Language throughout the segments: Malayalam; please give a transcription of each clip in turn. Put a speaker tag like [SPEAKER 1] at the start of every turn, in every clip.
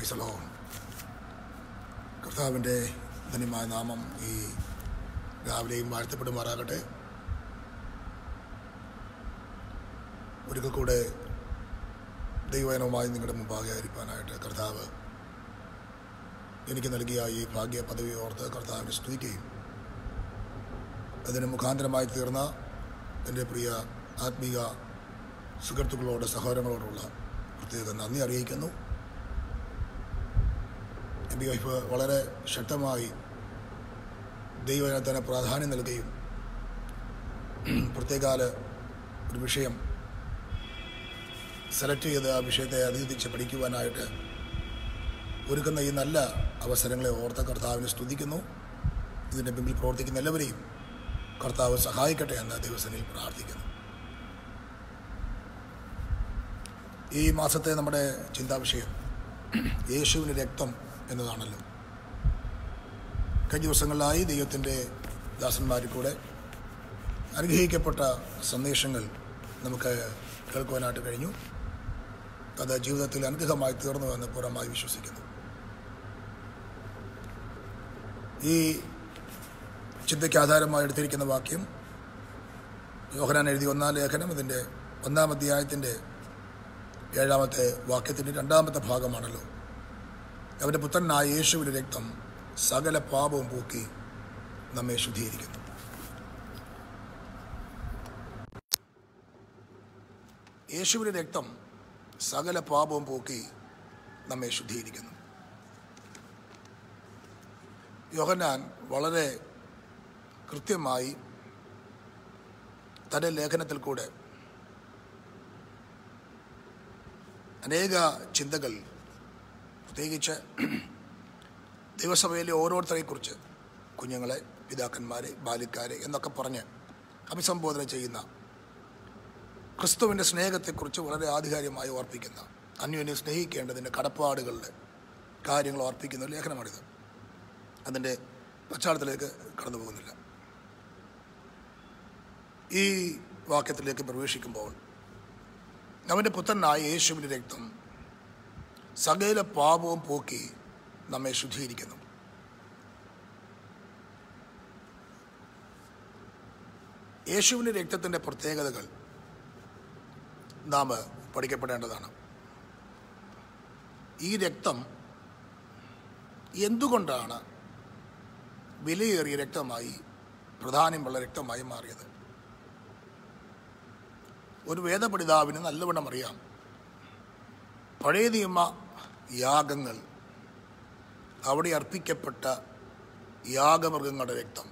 [SPEAKER 1] പ്രൈസലോ കർത്താവിൻ്റെ ധന്യമായ നാമം ഈ രാവിലെയും വാഴ്ത്തപ്പെടുമാറാകട്ടെ ഒരിക്കൽ കൂടെ ദൈവജനവുമായി നിങ്ങളുടെ മുമ്പാകെ ആയിരിക്കാനായിട്ട് കർത്താവ് എനിക്ക് നൽകിയ ഈ ഭാഗ്യ പദവി ഓർത്ത് കർത്താവിനെ സ്തുതിക്കുകയും അതിന് മുഖാന്തരമായി തീർന്ന എൻ്റെ പ്രിയ ആത്മീയ സുഹൃത്തുക്കളോട് സഹോദരങ്ങളോടുള്ള പ്രത്യേക നന്ദി അറിയിക്കുന്നു എം പി വൈഫ് വളരെ ശക്തമായി ദൈവജനത്തിന് പ്രാധാന്യം നൽകുകയും പ്രത്യേകാല ഒരു വിഷയം സെലക്ട് ചെയ്ത് ആ വിഷയത്തെ അധികത്തിച്ച് പഠിക്കുവാനായിട്ട് ഒരുക്കുന്ന ഈ നല്ല അവസരങ്ങളെ ഓർത്ത കർത്താവിനെ സ്തുതിക്കുന്നു ഇതിൻ്റെ പിന്നിൽ പ്രവർത്തിക്കുന്ന എല്ലാവരെയും കർത്താവ് സഹായിക്കട്ടെ എന്ന് ദിവസങ്ങളിൽ പ്രാർത്ഥിക്കുന്നു ഈ മാസത്തെ നമ്മുടെ ചിന്താവിഷയം യേശുവിന് രക്തം എന്നതാണല്ലോ കഴിഞ്ഞ ദിവസങ്ങളിലായി ദൈവത്തിൻ്റെ ദാസന്മാരിൽ കൂടെ അനുഗ്രഹിക്കപ്പെട്ട സന്ദേശങ്ങൾ നമുക്ക് കേൾക്കുവാനായിട്ട് കഴിഞ്ഞു അത് ജീവിതത്തിൽ അനുഗ്രഹമായി തീർന്നു എന്ന് പൂർണ്ണമായി വിശ്വസിക്കുന്നു ഈ ചിന്തയ്ക്ക് ആധാരമായി എടുത്തിരിക്കുന്ന വാക്യം യോഹനാൻ എഴുതിയ ഒന്നാം ലേഖനം ഇതിൻ്റെ ഒന്നാം അധ്യായത്തിൻ്റെ ഏഴാമത്തെ വാക്യത്തിൻ്റെ രണ്ടാമത്തെ ഭാഗമാണല്ലോ അവൻ്റെ പുത്രനായ യേശുവിൻ്റെ രക്തം സകല പാപവും പോക്കി നമ്മെ ശുദ്ധീകരിക്കുന്നു യേശുവിൻ്റെ രക്തം സകല പാപവും പോക്കി നമ്മെ ശുദ്ധീകരിക്കുന്നു യോഹന്നാൻ വളരെ കൃത്യമായി തൻ്റെ ലേഖനത്തിൽ കൂടെ അനേക ചിന്തകൾ പ്രത്യേകിച്ച് ദൈവസഭയിലെ ഓരോരുത്തരെക്കുറിച്ച് കുഞ്ഞുങ്ങളെ പിതാക്കന്മാരെ ബാലിക്കാരെ എന്നൊക്കെ പറഞ്ഞ് അഭിസംബോധന ചെയ്യുന്ന ക്രിസ്തുവിൻ്റെ സ്നേഹത്തെക്കുറിച്ച് വളരെ ആധികാരികമായി ഓർപ്പിക്കുന്ന അന്യോന്യം സ്നേഹിക്കേണ്ടതിൻ്റെ കടപ്പാടുകളുടെ കാര്യങ്ങൾ ഓർപ്പിക്കുന്ന ഒരു ലേഖനമാണിത് അതിൻ്റെ പശ്ചാത്തലത്തിലേക്ക് കടന്നു പോകുന്നില്ല ഈ വാക്യത്തിലേക്ക് പ്രവേശിക്കുമ്പോൾ അവൻ്റെ പുത്രനായ യേശുവിൻ്റെ രക്തം സകല പാപവും പോക്കി നമ്മെ ശുദ്ധീകരിക്കുന്നു യേശുവിൻ്റെ രക്തത്തിൻ്റെ പ്രത്യേകതകൾ നാം പഠിക്കപ്പെടേണ്ടതാണ് ഈ രക്തം എന്തുകൊണ്ടാണ് വിലയേറിയ രക്തമായി പ്രധാനമുള്ള രക്തമായി മാറിയത് ഒരു വേദപഠിതാവിന് നല്ലവണ്ണം അറിയാം പഴയ നിയമ യാഗങ്ങൾ അവിടെ അർപ്പിക്കപ്പെട്ട യാഗമൃഗങ്ങളുടെ രക്തം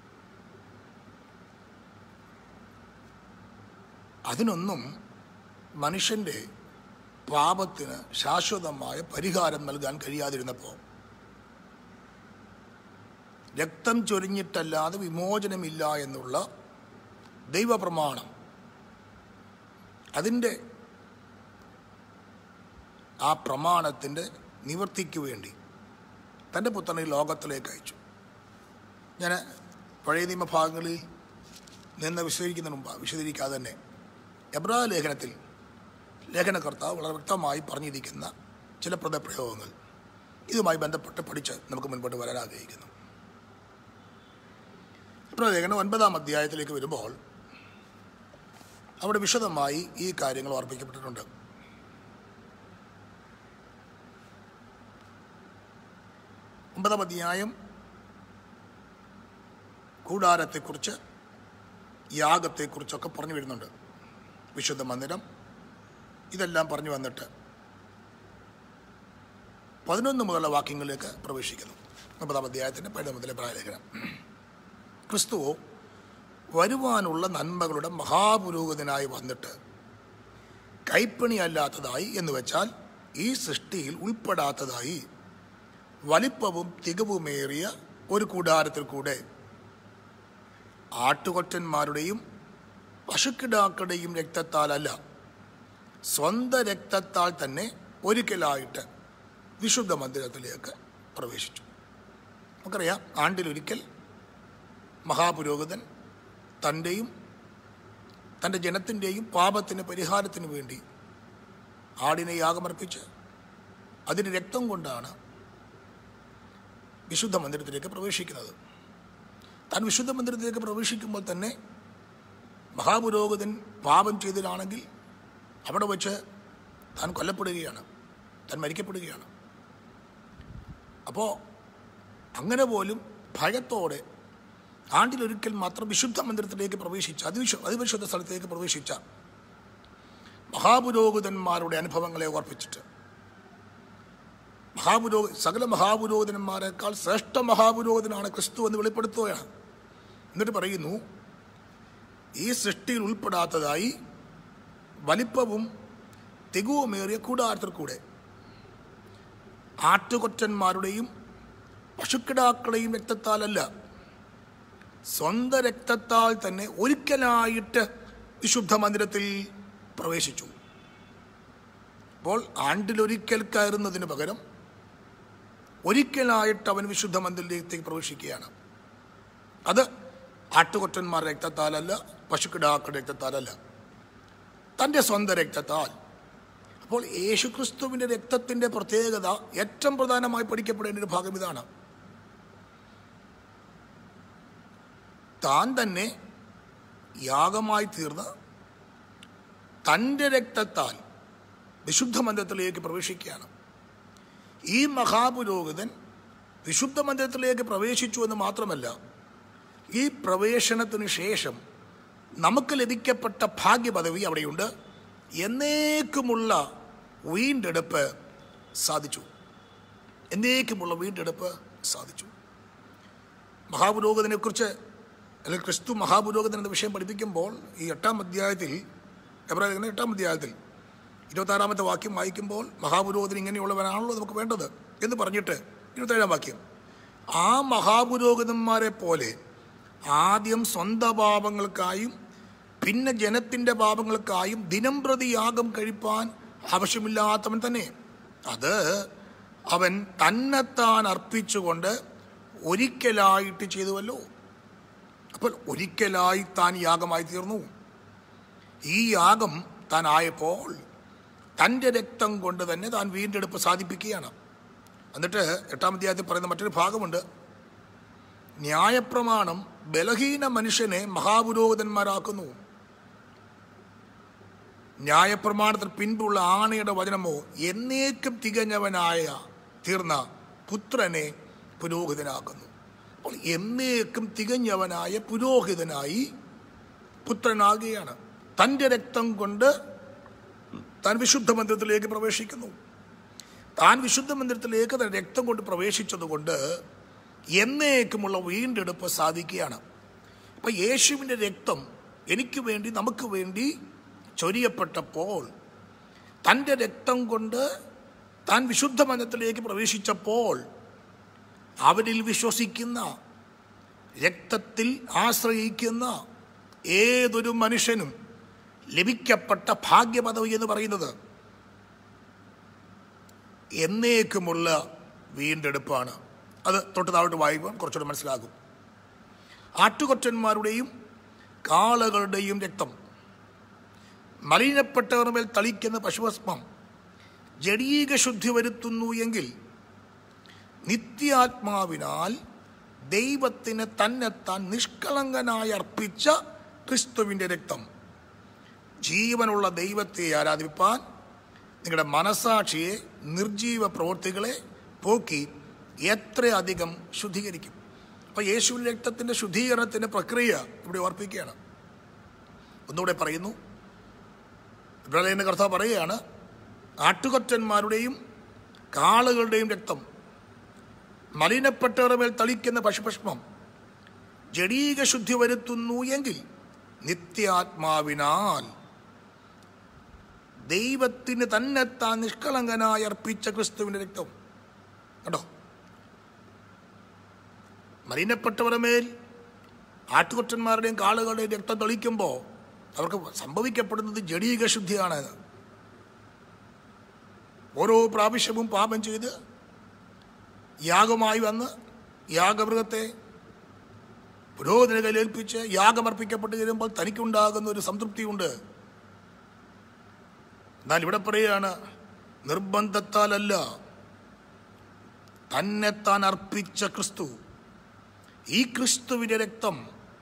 [SPEAKER 1] അതിനൊന്നും മനുഷ്യൻ്റെ പാപത്തിന് ശാശ്വതമായ പരിഹാരം നൽകാൻ കഴിയാതിരുന്നപ്പോൾ രക്തം ചൊരിഞ്ഞിട്ടല്ലാതെ വിമോചനമില്ല എന്നുള്ള ദൈവപ്രമാണം അതിൻ്റെ ആ പ്രമാണത്തിൻ്റെ നിവർത്തിക്ക് വേണ്ടി തൻ്റെ പുത്രനെ ലോകത്തിലേക്ക് അയച്ചു ഞാൻ പഴയ നിയമഭാഗങ്ങളിൽ നിന്ന് വിശദീകരിക്കുന്നതിന് മുമ്പ് വിശദീകരിക്കാതെ തന്നെ എബ്രാ ലേഖനത്തിൽ ലേഖനകർത്താവ് വളരെ വ്യക്തമായി പറഞ്ഞിരിക്കുന്ന ചില പദപ്രയോഗങ്ങൾ ഇതുമായി ബന്ധപ്പെട്ട് പഠിച്ച് നമുക്ക് മുൻപോട്ട് വരാൻ ആഗ്രഹിക്കുന്നു എബ്രാ ലേഖനം ഒൻപതാം അധ്യായത്തിലേക്ക് വരുമ്പോൾ അവിടെ വിശദമായി ഈ കാര്യങ്ങൾ ഓർപ്പിക്കപ്പെട്ടിട്ടുണ്ട് ഒമ്പതാം അധ്യായം കൂടാരത്തെക്കുറിച്ച് യാഗത്തെക്കുറിച്ചൊക്കെ പറഞ്ഞു വരുന്നുണ്ട് വിശുദ്ധ മന്ദിരം ഇതെല്ലാം പറഞ്ഞു വന്നിട്ട് പതിനൊന്ന് മുതലുള്ള വാക്യങ്ങളിലേക്ക് പ്രവേശിക്കുന്നു ഒമ്പതാം അധ്യായത്തിൻ്റെ പതിനൊന്ന് മുതലെ പ്രായലേഖനം ക്രിസ്തുവോ വരുവാനുള്ള നന്മകളുടെ മഹാപുരോഗതിനായി വന്നിട്ട് കൈപ്പണിയല്ലാത്തതായി എന്ന് വെച്ചാൽ ഈ സൃഷ്ടിയിൽ ഉൾപ്പെടാത്തതായി വലിപ്പവും തികവുമേറിയ ഒരു കൂടാരത്തിൽ കൂടെ ആട്ടുകൊറ്റന്മാരുടെയും പശുക്കിടാക്കളുടെയും രക്തത്താലല്ല സ്വന്തം രക്തത്താൽ തന്നെ ഒരിക്കലായിട്ട് വിശുദ്ധ മന്ദിരത്തിലേക്ക് പ്രവേശിച്ചു നമുക്കറിയാം ആണ്ടിലൊരിക്കൽ മഹാപുരോഹിതൻ തൻ്റെയും തൻ്റെ ജനത്തിൻ്റെയും പാപത്തിന് പരിഹാരത്തിന് വേണ്ടി ആടിനെ യാഗമർപ്പിച്ച് അതിൻ്റെ രക്തം കൊണ്ടാണ് വിശുദ്ധ മന്ദിരത്തിലേക്ക് പ്രവേശിക്കുന്നത് താൻ വിശുദ്ധ മന്ദിരത്തിലേക്ക് പ്രവേശിക്കുമ്പോൾ തന്നെ മഹാപുരോഹിതൻ പാപം ചെയ്തതാണെങ്കിൽ അവിടെ വെച്ച് താൻ കൊല്ലപ്പെടുകയാണ് താൻ മരിക്കപ്പെടുകയാണ് അപ്പോൾ അങ്ങനെ പോലും ഭയത്തോടെ ആണ്ടിലൊരിക്കൽ മാത്രം വിശുദ്ധ മന്ദിരത്തിലേക്ക് പ്രവേശിച്ച അതിവിശു അതിപരിശുദ്ധ സ്ഥലത്തേക്ക് പ്രവേശിച്ച മഹാപുരോഹിതന്മാരുടെ അനുഭവങ്ങളെ ഓർപ്പിച്ചിട്ട് മഹാപുരോ സകല മഹാപുരോഹിതന്മാരെക്കാൾ ശ്രേഷ്ഠ മഹാപുരോഹിതനാണ് ക്രിസ്തു എന്ന് വെളിപ്പെടുത്തുകയാണ് എന്നിട്ട് പറയുന്നു ഈ സൃഷ്ടിയിൽ ഉൾപ്പെടാത്തതായി വലിപ്പവും തികുവുമേറിയ കൂടാരത്തിൽ കൂടെ ആട്ടുകൊറ്റന്മാരുടെയും പശുക്കിടാക്കളെയും രക്തത്താലല്ല സ്വന്തം രക്തത്താൽ തന്നെ ഒരിക്കലായിട്ട് വിശുദ്ധ മന്ദിരത്തിൽ പ്രവേശിച്ചു അപ്പോൾ ആണ്ടിലൊരിക്കൽ കയറുന്നതിന് പകരം ഒരിക്കലായിട്ട് അവൻ വിശുദ്ധ മന്ദിരത്തിലേക്ക് പ്രവേശിക്കുകയാണ് അത് ആട്ടുകൊറ്റന്മാരുടെ രക്തത്താലല്ല പശുക്കിടാക്കളുടെ രക്തത്താലല്ല തൻ്റെ സ്വന്തം രക്തത്താൽ അപ്പോൾ യേശുക്രിസ്തുവിൻ്റെ രക്തത്തിൻ്റെ പ്രത്യേകത ഏറ്റവും പ്രധാനമായി പഠിക്കപ്പെടേണ്ട ഒരു ഭാഗം ഇതാണ് താൻ തന്നെ യാഗമായി തീർന്ന് തൻ്റെ രക്തത്താൽ വിശുദ്ധ മന്ദിരത്തിലേക്ക് പ്രവേശിക്കുകയാണ് ഈ മഹാപുരോഹിതൻ വിശുദ്ധ മന്ദിരത്തിലേക്ക് പ്രവേശിച്ചു എന്ന് മാത്രമല്ല ഈ പ്രവേശനത്തിന് ശേഷം നമുക്ക് ലഭിക്കപ്പെട്ട ഭാഗ്യപദവി അവിടെയുണ്ട് എന്നേക്കുമുള്ള വീണ്ടെടുപ്പ് സാധിച്ചു എന്നേക്കുമുള്ള വീണ്ടെടുപ്പ് സാധിച്ചു മഹാപുരോഹിതനെക്കുറിച്ച് അല്ലെങ്കിൽ ക്രിസ്തു മഹാപുരോഹിതൻ എന്ന വിഷയം പഠിപ്പിക്കുമ്പോൾ ഈ എട്ടാം അധ്യായത്തിൽ എബ്രാഹിം എട്ടാം അധ്യായത്തിൽ ഇരുപത്താറാമത്തെ വാക്യം വായിക്കുമ്പോൾ മഹാപുരോഹിതൻ ഇങ്ങനെയുള്ളവനാണല്ലോ നമുക്ക് വേണ്ടത് എന്ന് പറഞ്ഞിട്ട് ഇരുപത്തേഴാം വാക്യം ആ മഹാപുരോഹിതന്മാരെ പോലെ ആദ്യം സ്വന്തം പാപങ്ങൾക്കായും പിന്നെ ജനത്തിൻ്റെ പാപങ്ങൾക്കായും ദിനം പ്രതി യാഗം കഴിപ്പാൻ ആവശ്യമില്ലാത്തവൻ തന്നെ അത് അവൻ തന്നെത്താൻ അർപ്പിച്ചുകൊണ്ട് ഒരിക്കലായിട്ട് ചെയ്തുവല്ലോ അപ്പോൾ ഒരിക്കലായി താൻ യാഗമായി തീർന്നു ഈ യാഗം താൻ ആയപ്പോൾ തൻ്റെ രക്തം കൊണ്ട് തന്നെ താൻ വീണ്ടെടുപ്പ് സാധിപ്പിക്കുകയാണ് എന്നിട്ട് എട്ടാം അധ്യായത്തിൽ പറയുന്ന മറ്റൊരു ഭാഗമുണ്ട് ന്യായപ്രമാണം ബലഹീന മനുഷ്യനെ മഹാപുരോഹിതന്മാരാക്കുന്നു ന്യായപ്രമാണത്തിൽ പിൻപുള്ള ആണയുടെ വചനമോ എന്നേക്കും തികഞ്ഞവനായ തീർന്ന പുത്രനെ പുരോഹിതനാക്കുന്നു അപ്പോൾ എന്നേക്കും തികഞ്ഞവനായ പുരോഹിതനായി പുത്രനാകുകയാണ് തൻ്റെ രക്തം കൊണ്ട് താൻ വിശുദ്ധ മന്ദിരത്തിലേക്ക് പ്രവേശിക്കുന്നു താൻ വിശുദ്ധ മന്ദിരത്തിലേക്ക് തന്റെ രക്തം കൊണ്ട് പ്രവേശിച്ചതുകൊണ്ട് എന്നേക്കുമുള്ള വീണ്ടെടുപ്പ് സാധിക്കുകയാണ് അപ്പൊ യേശുവിൻ്റെ രക്തം എനിക്ക് വേണ്ടി നമുക്ക് വേണ്ടി ചൊരിയപ്പെട്ടപ്പോൾ തൻ്റെ രക്തം കൊണ്ട് താൻ വിശുദ്ധ മന്ദിരത്തിലേക്ക് പ്രവേശിച്ചപ്പോൾ അവരിൽ വിശ്വസിക്കുന്ന രക്തത്തിൽ ആശ്രയിക്കുന്ന ഏതൊരു മനുഷ്യനും ലഭിക്കപ്പെട്ട ഭാഗ്യപദവി എന്ന് പറയുന്നത് എന്നേക്കുമുള്ള വീണ്ടെടുപ്പാണ് അത് തൊട്ട് താഴോട്ട് വായിക്കുമ്പോൾ കുറച്ചുകൂടെ മനസ്സിലാകും ആട്ടുകൊറ്റന്മാരുടെയും കാളകളുടെയും രക്തം മലിനപ്പെട്ടവർ മേൽ തളിക്കുന്ന പശുഭസ്മം ജഡീക ശുദ്ധി വരുത്തുന്നു എങ്കിൽ നിത്യാത്മാവിനാൽ ദൈവത്തിന് തന്നെത്താൻ നിഷ്കളങ്കനായി അർപ്പിച്ച ക്രിസ്തുവിൻ്റെ രക്തം ജീവനുള്ള ദൈവത്തെ ആരാധിപ്പാൻ നിങ്ങളുടെ മനസാക്ഷിയെ നിർജീവ പ്രവൃത്തികളെ പോക്കി എത്രയധികം ശുദ്ധീകരിക്കും അപ്പോൾ യേശുവിൻ്റെ രക്തത്തിൻ്റെ ശുദ്ധീകരണത്തിൻ്റെ പ്രക്രിയ ഇവിടെ ഓർപ്പിക്കുകയാണ് ഒന്നുകൂടെ പറയുന്നു ഇബ്രാഹിമിൻ്റെ കർത്താവ് പറയുകയാണ് ആട്ടുകൊറ്റന്മാരുടെയും കാളുകളുടെയും രക്തം മലിനപ്പെട്ടവരുടെ മേൽ തളിക്കുന്ന പശുപുഷ്പം ജഡീക ശുദ്ധി വരുത്തുന്നു എങ്കിൽ നിത്യാത്മാവിനാൽ ദൈവത്തിന് തന്നെ താൻ നിഷ്കളങ്കനായി അർപ്പിച്ച ക്രിസ്തുവിൻ്റെ രക്തം കണ്ടോ മലിനപ്പെട്ടവരുടെ മേൽ ആട്ടുകൊറ്റന്മാരുടെയും കാളുകളുടെയും രക്തം തെളിക്കുമ്പോൾ അവർക്ക് സംഭവിക്കപ്പെടുന്നത് ജഡീക ശുദ്ധിയാണ് ഓരോ പ്രാവശ്യവും പാപം ചെയ്ത് യാഗമായി വന്ന് യാഗമൃഗത്തെ പുരോഹിതനെ കയ്യിലേൽപ്പിച്ച് യാഗമർപ്പിക്കപ്പെട്ട് കഴിയുമ്പോൾ തനിക്കുണ്ടാകുന്ന ഒരു സംതൃപ്തിയുണ്ട് എന്നാൽ ഇവിടെ പറയുകയാണ് നിർബന്ധത്താലല്ല തന്നെ താൻ അർപ്പിച്ച ക്രിസ്തു ഈ ക്രിസ്തുവിൻ്റെ രക്തം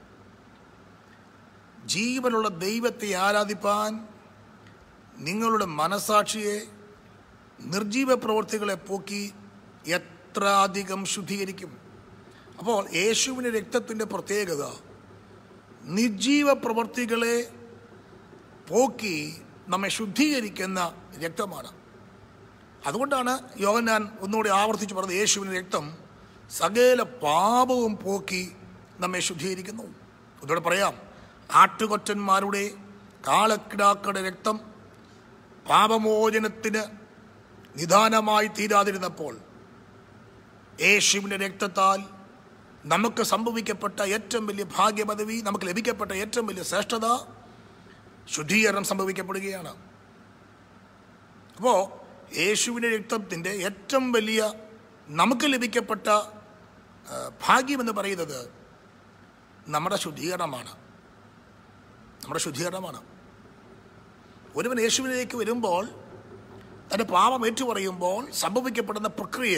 [SPEAKER 1] ജീവനുള്ള ദൈവത്തെ ആരാധിപ്പാൻ നിങ്ങളുടെ മനസാക്ഷിയെ നിർജീവ പ്രവൃത്തികളെ പോക്കി എത്ര അധികം ശുദ്ധീകരിക്കും അപ്പോൾ യേശുവിൻ്റെ രക്തത്തിൻ്റെ പ്രത്യേകത നിർജീവ പ്രവൃത്തികളെ പോക്കി നമ്മെ ശുദ്ധീകരിക്കുന്ന രക്തമാണ് അതുകൊണ്ടാണ് യോഹന്നാൻ ഒന്നുകൂടി ആവർത്തിച്ച് പറഞ്ഞത് യേശുവിൻ്റെ രക്തം സകല പാപവും പോക്കി നമ്മെ ശുദ്ധീകരിക്കുന്നു ഒന്നുകൂടെ പറയാം ആട്ടുകൊറ്റന്മാരുടെ കാളക്കിടാക്കളുടെ രക്തം പാപമോചനത്തിന് നിദാനമായി തീരാതിരുന്നപ്പോൾ യേശുവിൻ്റെ രക്തത്താൽ നമുക്ക് സംഭവിക്കപ്പെട്ട ഏറ്റവും വലിയ ഭാഗ്യപദവി നമുക്ക് ലഭിക്കപ്പെട്ട ഏറ്റവും വലിയ ശ്രേഷ്ഠത ശുദ്ധീകരണം സംഭവിക്കപ്പെടുകയാണ് അപ്പോൾ യേശുവിൻ്റെ രക്തത്തിൻ്റെ ഏറ്റവും വലിയ നമുക്ക് ലഭിക്കപ്പെട്ട ആ, ഭാഗ്യമെന്ന് പറയുന്നത് നമ്മുടെ ശുദ്ധീകരണമാണ് നമ്മുടെ ശുദ്ധീകരണമാണ് ഒരുവൻ യേശുവിലേക്ക് വരുമ്പോൾ തൻ്റെ പാപം ഏറ്റുപറയുമ്പോൾ സംഭവിക്കപ്പെടുന്ന പ്രക്രിയ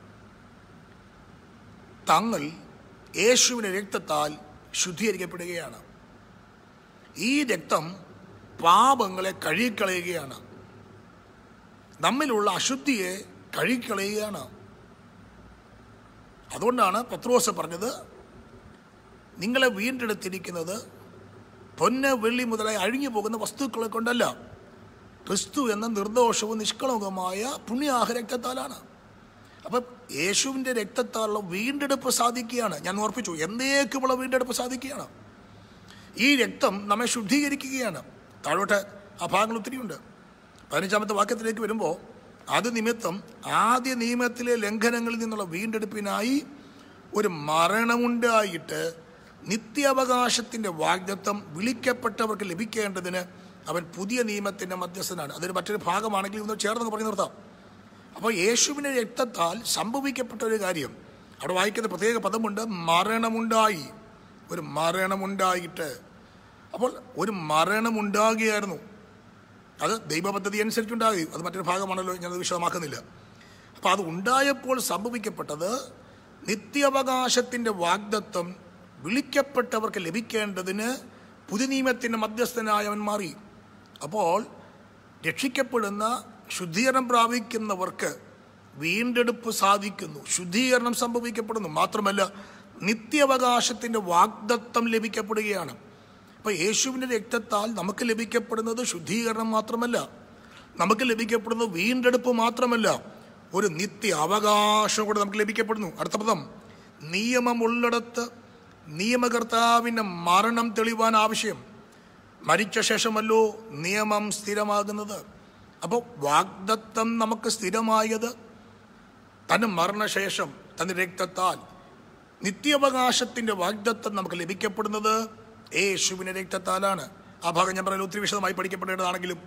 [SPEAKER 1] തങ്ങൾ യേശുവിൻ്റെ രക്തത്താൽ ശുദ്ധീകരിക്കപ്പെടുകയാണ് ഈ രക്തം പാപങ്ങളെ കഴുകിക്കളയുകയാണ് നമ്മിലുള്ള അശുദ്ധിയെ കഴുകിക്കളയുകയാണ് അതുകൊണ്ടാണ് പത്രോസ് പറഞ്ഞത് നിങ്ങളെ വീണ്ടെടുത്തിരിക്കുന്നത് പൊന്ന് വെള്ളി മുതലായി അഴിഞ്ഞു പോകുന്ന വസ്തുക്കളെ കൊണ്ടല്ല ക്രിസ്തു എന്ന നിർദോഷവും നിഷ്കളങ്കമായ പുണ്യാഹ രക്തത്താലാണ് അപ്പം യേശുവിൻ്റെ രക്തത്താലുള്ള വീണ്ടെടുപ്പ് സാധിക്കുകയാണ് ഞാൻ ഓർപ്പിച്ചു എന്നേക്കുമുള്ള വീണ്ടെടുപ്പ് സാധിക്കുകയാണ് ഈ രക്തം നമ്മെ ശുദ്ധീകരിക്കുകയാണ് താഴോട്ട് ആ ഭാഗങ്ങൾ ഒത്തിരിയുണ്ട് പതിനഞ്ചാമത്തെ വാക്യത്തിലേക്ക് വരുമ്പോൾ അത് നിമിത്തം ആദ്യ നിയമത്തിലെ ലംഘനങ്ങളിൽ നിന്നുള്ള വീണ്ടെടുപ്പിനായി ഒരു മരണമുണ്ടായിട്ട് നിത്യാവകാശത്തിൻ്റെ വാഗ്ദത്വം വിളിക്കപ്പെട്ടവർക്ക് ലഭിക്കേണ്ടതിന് അവൻ പുതിയ നിയമത്തിൻ്റെ മധ്യസ്ഥനാണ് അതൊരു മറ്റൊരു ഭാഗമാണെങ്കിൽ ഒന്ന് ചേർന്ന് പറഞ്ഞു നിർത്താം അപ്പോൾ യേശുവിൻ്റെ രക്തത്താൽ സംഭവിക്കപ്പെട്ട ഒരു കാര്യം അവിടെ വായിക്കുന്ന പ്രത്യേക പദമുണ്ട് മരണമുണ്ടായി ഒരു മരണമുണ്ടായിട്ട് അപ്പോൾ ഒരു മരണമുണ്ടാകുകയായിരുന്നു അത് ദൈവപദ്ധതി അനുസരിച്ചുണ്ടാകി അത് മറ്റൊരു ഭാഗമാണല്ലോ ഞാനത് വിശദമാക്കുന്നില്ല അപ്പോൾ അത് ഉണ്ടായപ്പോൾ സംഭവിക്കപ്പെട്ടത് നിത്യാവകാശത്തിൻ്റെ വാഗ്ദത്വം വിളിക്കപ്പെട്ടവർക്ക് ലഭിക്കേണ്ടതിന് പുതു നിയമത്തിൻ്റെ മധ്യസ്ഥനായി അവൻ മാറി അപ്പോൾ രക്ഷിക്കപ്പെടുന്ന ശുദ്ധീകരണം പ്രാപിക്കുന്നവർക്ക് വീണ്ടെടുപ്പ് സാധിക്കുന്നു ശുദ്ധീകരണം സംഭവിക്കപ്പെടുന്നു മാത്രമല്ല നിത്യാവകാശത്തിൻ്റെ വാഗ്ദത്വം ലഭിക്കപ്പെടുകയാണ് അപ്പോൾ യേശുവിൻ്റെ രക്തത്താൽ നമുക്ക് ലഭിക്കപ്പെടുന്നത് ശുദ്ധീകരണം മാത്രമല്ല നമുക്ക് ലഭിക്കപ്പെടുന്നത് വീണ്ടെടുപ്പ് മാത്രമല്ല ഒരു നിത്യ അവകാശം കൂടെ നമുക്ക് ലഭിക്കപ്പെടുന്നു അടുത്ത പദം നിയമമുള്ളിടത്ത് നിയമകർത്താവിൻ്റെ മരണം തെളിവാൻ ആവശ്യം മരിച്ച ശേഷമല്ലോ നിയമം സ്ഥിരമാകുന്നത് അപ്പോൾ വാഗ്ദത്തം നമുക്ക് സ്ഥിരമായത് തൻ്റെ മരണശേഷം തൻ്റെ രക്തത്താൽ നിത്യാവകാശത്തിൻ്റെ വാഗ്ദത്തം നമുക്ക് ലഭിക്കപ്പെടുന്നത് യേശുവിൻ്റെ രക്തത്താലാണ് ആ ഭാഗം ഞാൻ പറയുന്നത് ഒത്തിരി വിശദമായി പഠിക്കപ്പെടേണ്ടതാണെങ്കിലും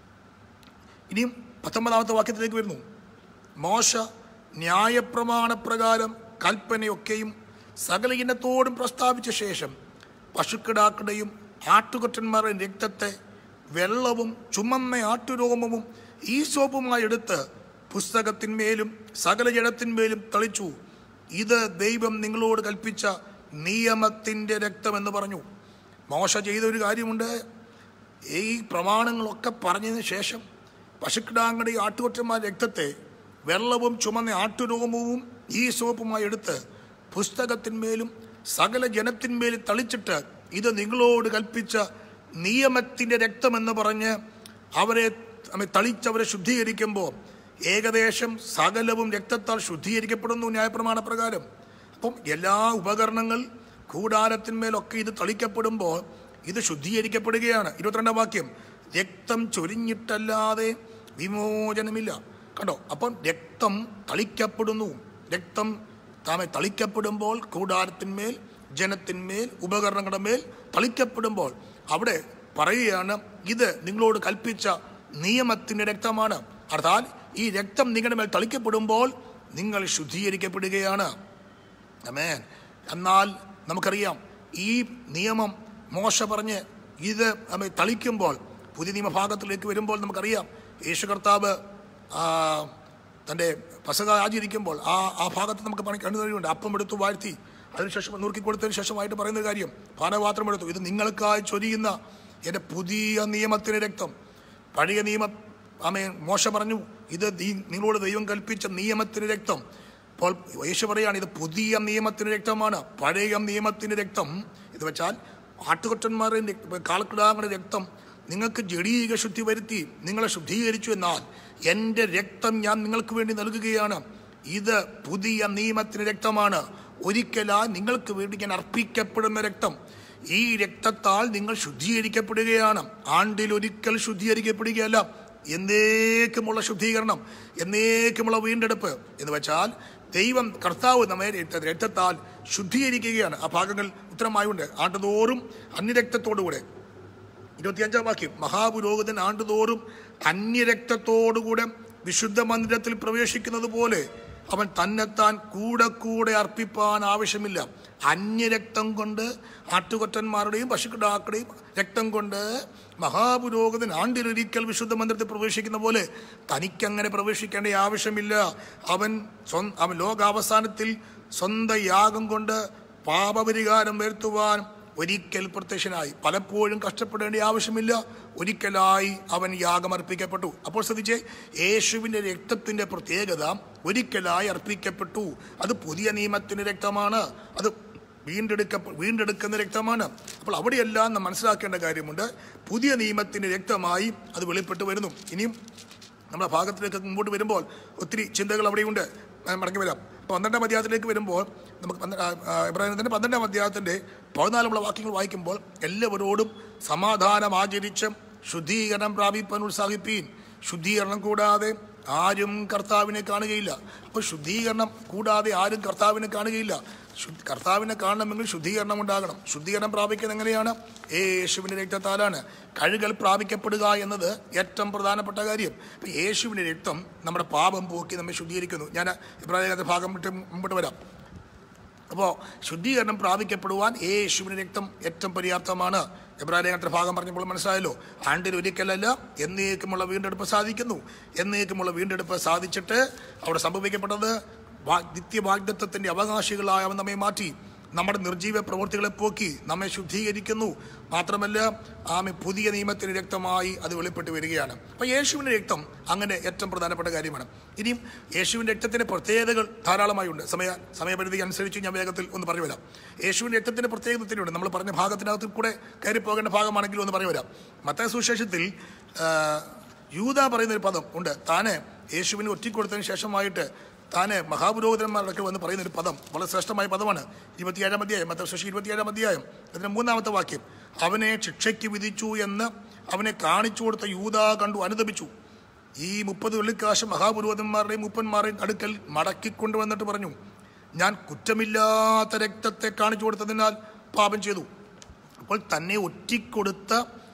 [SPEAKER 1] ഇനിയും പത്തൊമ്പതാമത്തെ വാക്യത്തിലേക്ക് വരുന്നു മോശ ന്യായപ്രമാണപ്രകാരം കൽപ്പനയൊക്കെയും സകല ഇനത്തോടും പ്രസ്താവിച്ച ശേഷം പശുക്കിടാക്കളുടെയും ആട്ടുകൊറ്റന്മാരുടെയും രക്തത്തെ വെള്ളവും ചുമന്ന ആട്ടുരോമവും ഈ സോപ്പുമായി എടുത്ത് പുസ്തകത്തിന്മേലും സകല ജഡത്തിന്മേലും തളിച്ചു ഇത് ദൈവം നിങ്ങളോട് കൽപ്പിച്ച നിയമത്തിൻ്റെ രക്തമെന്ന് പറഞ്ഞു മോശ ചെയ്ത ഒരു കാര്യമുണ്ട് ഈ പ്രമാണങ്ങളൊക്കെ പറഞ്ഞതിന് ശേഷം പശുക്കിടാങ്ങളുടെ ഈ ആട്ടുകൊറ്റന്മാരുടെ രക്തത്തെ വെള്ളവും ചുമന്ന ആട്ടുരോമവും ഈ സോപ്പുമായി എടുത്ത് പുസ്തകത്തിന്മേലും സകല ജനത്തിന്മേലും തളിച്ചിട്ട് ഇത് നിങ്ങളോട് കൽപ്പിച്ച നിയമത്തിൻ്റെ രക്തമെന്ന് പറഞ്ഞ് അവരെ നമ്മെ തളിച്ചവരെ ശുദ്ധീകരിക്കുമ്പോൾ ഏകദേശം സകലവും രക്തത്താൽ ശുദ്ധീകരിക്കപ്പെടുന്നു ന്യായപ്രമാണ പ്രകാരം അപ്പം എല്ലാ ഉപകരണങ്ങൾ കൂടാരത്തിന്മേലൊക്കെ ഇത് തളിക്കപ്പെടുമ്പോൾ ഇത് ശുദ്ധീകരിക്കപ്പെടുകയാണ് ഇരുപത്തിരണ്ടാം വാക്യം രക്തം ചൊരിഞ്ഞിട്ടല്ലാതെ വിമോചനമില്ല കണ്ടോ അപ്പം രക്തം തളിക്കപ്പെടുന്നു രക്തം താമെ തളിക്കപ്പെടുമ്പോൾ കൂടാരത്തിന്മേൽ ജനത്തിന്മേൽ ഉപകരണങ്ങളുടെ മേൽ തളിക്കപ്പെടുമ്പോൾ അവിടെ പറയുകയാണ് ഇത് നിങ്ങളോട് കൽപ്പിച്ച നിയമത്തിൻ്റെ രക്തമാണ് അർത്ഥാൽ ഈ രക്തം നിങ്ങളുടെ മേൽ തളിക്കപ്പെടുമ്പോൾ നിങ്ങൾ ശുദ്ധീകരിക്കപ്പെടുകയാണ് അമേൻ എന്നാൽ നമുക്കറിയാം ഈ നിയമം മോശ പറഞ്ഞ് ഇത് നമ്മെ തളിക്കുമ്പോൾ പുതിയ നിയമഭാഗത്തിലേക്ക് വരുമ്പോൾ നമുക്കറിയാം യേശു കർത്താവ് ആ, തൻ്റെ പസക ആചരിക്കുമ്പോൾ ആ ആ ഭാഗത്ത് നമുക്ക് പണി കണ്ടു കഴിയുണ്ട് അപ്പം എടുത്തു വാഴ്ത്തി അതിനുശേഷം നുറുക്കി കൊടുത്തതിന് ശേഷമായിട്ട് പറയുന്ന കാര്യം പാനപാത്രം എടുത്തു ഇത് നിങ്ങൾക്കായി ചൊരിയുന്ന എൻ്റെ പുതിയ നിയമത്തിന് രക്തം പഴയ നിയമം ആമേൻ മോശ പറഞ്ഞു ഇത് നീ- നിങ്ങളോട് ദൈവം കൽപ്പിച്ച നിയമത്തിന് രക്തം അപ്പോൾ യേശു പറയാണ് ഇത് പുതിയ നിയമത്തിന് രക്തമാണ് പഴയ നിയമത്തിന് രക്തം ഇത് വെച്ചാൽ ആട്ടുകൊറ്റന്മാരുടെ കാളക്കിടാങ്ങളുടെ രക്തം നിങ്ങൾക്ക് ജഡീക ശുദ്ധി വരുത്തി നിങ്ങളെ ശുദ്ധീകരിച്ചു എന്നാൽ എൻ്റെ രക്തം ഞാൻ നിങ്ങൾക്ക് വേണ്ടി നൽകുകയാണ് ഇത് പുതിയ നിയമത്തിന് രക്തമാണ് ഒരിക്കലായി നിങ്ങൾക്ക് വേണ്ടി ഞാൻ അർപ്പിക്കപ്പെടുന്ന രക്തം ഈ രക്തത്താൽ നിങ്ങൾ ശുദ്ധീകരിക്കപ്പെടുകയാണ് ആണ്ടിൽ ഒരിക്കൽ ശുദ്ധീകരിക്കപ്പെടുകയല്ല എന്നേക്കുമുള്ള ശുദ്ധീകരണം എന്നേക്കുമുള്ള വീണ്ടെടുപ്പ് എന്ന് വെച്ചാൽ ദൈവം കർത്താവ് നമ്മെ രക്ത- രക്തത്താൽ ശുദ്ധീകരിക്കുകയാണ് ആ ഭാഗങ്ങൾ ഉത്തരമായുണ്ട് ആണ്ടുതോറും അന്യരക്തത്തോടുകൂടെ ഇരുപത്തിയഞ്ചാം വാക്യം മഹാപുരോഹിതൻ ആണ്ടുതോറും അന്യരക്തത്തോടുകൂടെ വിശുദ്ധ മന്ദിരത്തിൽ പ്രവേശിക്കുന്നത് പോലെ അവൻ തന്നെത്താൻ കൂടെ കൂടെ അർപ്പിപ്പാൻ ആവശ്യമില്ല അന്യരക്തം കൊണ്ട് ആട്ടുകൊറ്റന്മാരുടെയും പശുക്കിടാക്കളുടെയും രക്തം കൊണ്ട് മഹാപുരോഹിതൻ ആണ്ടിലൊരിക്കൽ വിശുദ്ധ മന്ദിരത്തിൽ പ്രവേശിക്കുന്ന പോലെ തനിക്കങ്ങനെ പ്രവേശിക്കേണ്ട ആവശ്യമില്ല അവൻ സ്വ- അവൻ ലോകാവസാനത്തിൽ സ്വന്തം യാഗം കൊണ്ട് പാപപരിഹാരം വരുത്തുവാൻ ഒരിക്കൽ പ്രത്യക്ഷനായി പലപ്പോഴും കഷ്ടപ്പെടേണ്ട ആവശ്യമില്ല ഒരിക്കലായി അവൻ യാഗമർപ്പിക്കപ്പെട്ടു അപ്പോൾ ശ്രദ്ധിച്ചേ യേശുവിൻ്റെ രക്തത്തിൻ്റെ പ്രത്യേകത ഒരിക്കലായി അർപ്പിക്കപ്പെട്ടു അത് പുതിയ നിയമത്തിൻ്റെ രക്തമാണ് അത് വീണ്ടെടുക്ക വീണ്ടെടുക്കുന്ന രക്തമാണ് അപ്പോൾ അവിടെയെല്ലാം നാം മനസ്സിലാക്കേണ്ട കാര്യമുണ്ട് പുതിയ നിയമത്തിൻ്റെ രക്തമായി അത് വെളിപ്പെട്ട് വരുന്നു ഇനിയും നമ്മുടെ ഭാഗത്തിലേക്ക് മുമ്പോട്ട് വരുമ്പോൾ ഒത്തിരി ചിന്തകൾ അവിടെയുണ്ട് ഞാൻ മടങ്ങി വരാം പന്ത്രണ്ടാം അധ്യായത്തിലേക്ക് വരുമ്പോൾ നമുക്ക് പന്ത്ര- ആ, ആ, ഇബ്രാഹിമത്തിൻ്റെ പന്ത്രണ്ടാം അധ്യായത്തിൻ്റെ പതിനാലുള്ള വാക്യങ്ങൾ വായിക്കുമ്പോൾ എല്ലാവരോടും സമാധാനം ആചരിച്ച് ശുദ്ധീകരണം പ്രാപിപ്പാൻ ഉത്സാഹിപ്പീൻ ശുദ്ധീകരണം കൂടാതെ ആരും കർത്താവിനെ കാണുകയില്ല അപ്പോൾ ശുദ്ധീകരണം കൂടാതെ ആരും കർത്താവിനെ കാണുകയില്ല ശു- കർത്താവിനെ കാണണമെങ്കിൽ ശുദ്ധീകരണം ഉണ്ടാകണം ശുദ്ധീകരണം പ്രാപിക്കുന്നത് എങ്ങനെയാണ് യേശുവിൻ്റെ രക്തത്താലാണ് കഴുകൽ പ്രാപിക്കപ്പെടുക എന്നത് ഏറ്റവും പ്രധാനപ്പെട്ട കാര്യം അപ്പം യേശുവിൻ്റെ രക്തം നമ്മുടെ പാപം പോക്കി നമ്മെ ശുദ്ധീകരിക്കുന്നു ഞാൻ ഇബ്രാഹിം ഭാഗം വിട്ട് മുമ്പോട്ട് വരാം അപ്പോൾ ശുദ്ധീകരണം പ്രാപിക്കപ്പെടുവാൻ യേശുവിൻ്റെ രക്തം ഏറ്റവും പര്യാപ്തമാണ് എബ്രാഹിം ഭാഗം പറഞ്ഞപ്പോൾ മനസ്സിലായല്ലോ ആണ്ടിൽ ഒരിക്കലല്ല എന്നേക്കുമുള്ള വീണ്ടെടുപ്പ് സാധിക്കുന്നു എന്നേക്കുമുള്ള വീണ്ടെടുപ്പ് സാധിച്ചിട്ട് അവിടെ സംഭവിക്കപ്പെട്ടത് വാ- നിത്യവാഗ്ദത്വത്തിൻ്റെ അവകാശികളായ അവൻ നമ്മെ മാറ്റി നമ്മുടെ നിർജീവ പ്രവൃത്തികളെ പോക്കി നമ്മെ ശുദ്ധീകരിക്കുന്നു മാത്രമല്ല ആമെ പുതിയ നിയമത്തിന് രക്തമായി അത് വെളിപ്പെട്ട് വരികയാണ് അപ്പോൾ യേശുവിൻ്റെ രക്തം അങ്ങനെ ഏറ്റവും പ്രധാനപ്പെട്ട കാര്യമാണ് ഇനിയും യേശുവിൻ്റെ രക്തത്തിൻ്റെ പ്രത്യേകതകൾ ധാരാളമായുണ്ട് സമയ സമയപരിധി അനുസരിച്ച് ഞാൻ വേഗത്തിൽ ഒന്ന് പറഞ്ഞു വരാം യേശുവിൻ്റെ രക്തത്തിൻ്റെ പ്രത്യേകത ഒത്തിരിയുണ്ട് നമ്മൾ പറഞ്ഞ ഭാഗത്തിനകത്ത് കൂടെ കയറി പോകേണ്ട ഭാഗമാണെങ്കിലും ഒന്ന് പറഞ്ഞു വരാം മത്തായ സുവിശേഷത്തിൽ ആ, യൂദ പറയുന്നൊരു പദം ഉണ്ട് താന് യേശുവിന് ഒറ്റിക്കൊടുത്തതിന് ശേഷമായിട്ട് താന് മഹാപുരോഹിതന്മാരൊക്കെ വന്ന് പറയുന്ന ഒരു പദം വളരെ ശ്രേഷ്ഠമായ പദമാണ് ഇരുപത്തിയേഴാം അധ്യായം മത്ത ശശി ഇരുപത്തിയേഴാം അധ്യായം അതിന് മൂന്നാമത്തെ വാക്യം അവനെ ശിക്ഷയ്ക്ക് വിധിച്ചു എന്ന് അവനെ കാണിച്ചു കൊടുത്ത യൂത കണ്ടു അനുദപിച്ചു ഈ മുപ്പത് വെള്ളിക്കാശ് മഹാപുരോഹിതന്മാരുടെയും മുപ്പന്മാരുടെയും അടുക്കൽ മടക്കിക്കൊണ്ടുവന്നിട്ട് പറഞ്ഞു ഞാൻ കുറ്റമില്ലാത്ത രക്തത്തെ കാണിച്ചു കൊടുത്തതിനാൽ പാപം ചെയ്തു അപ്പോൾ തന്നെ ഒറ്റിക്കൊടുത്ത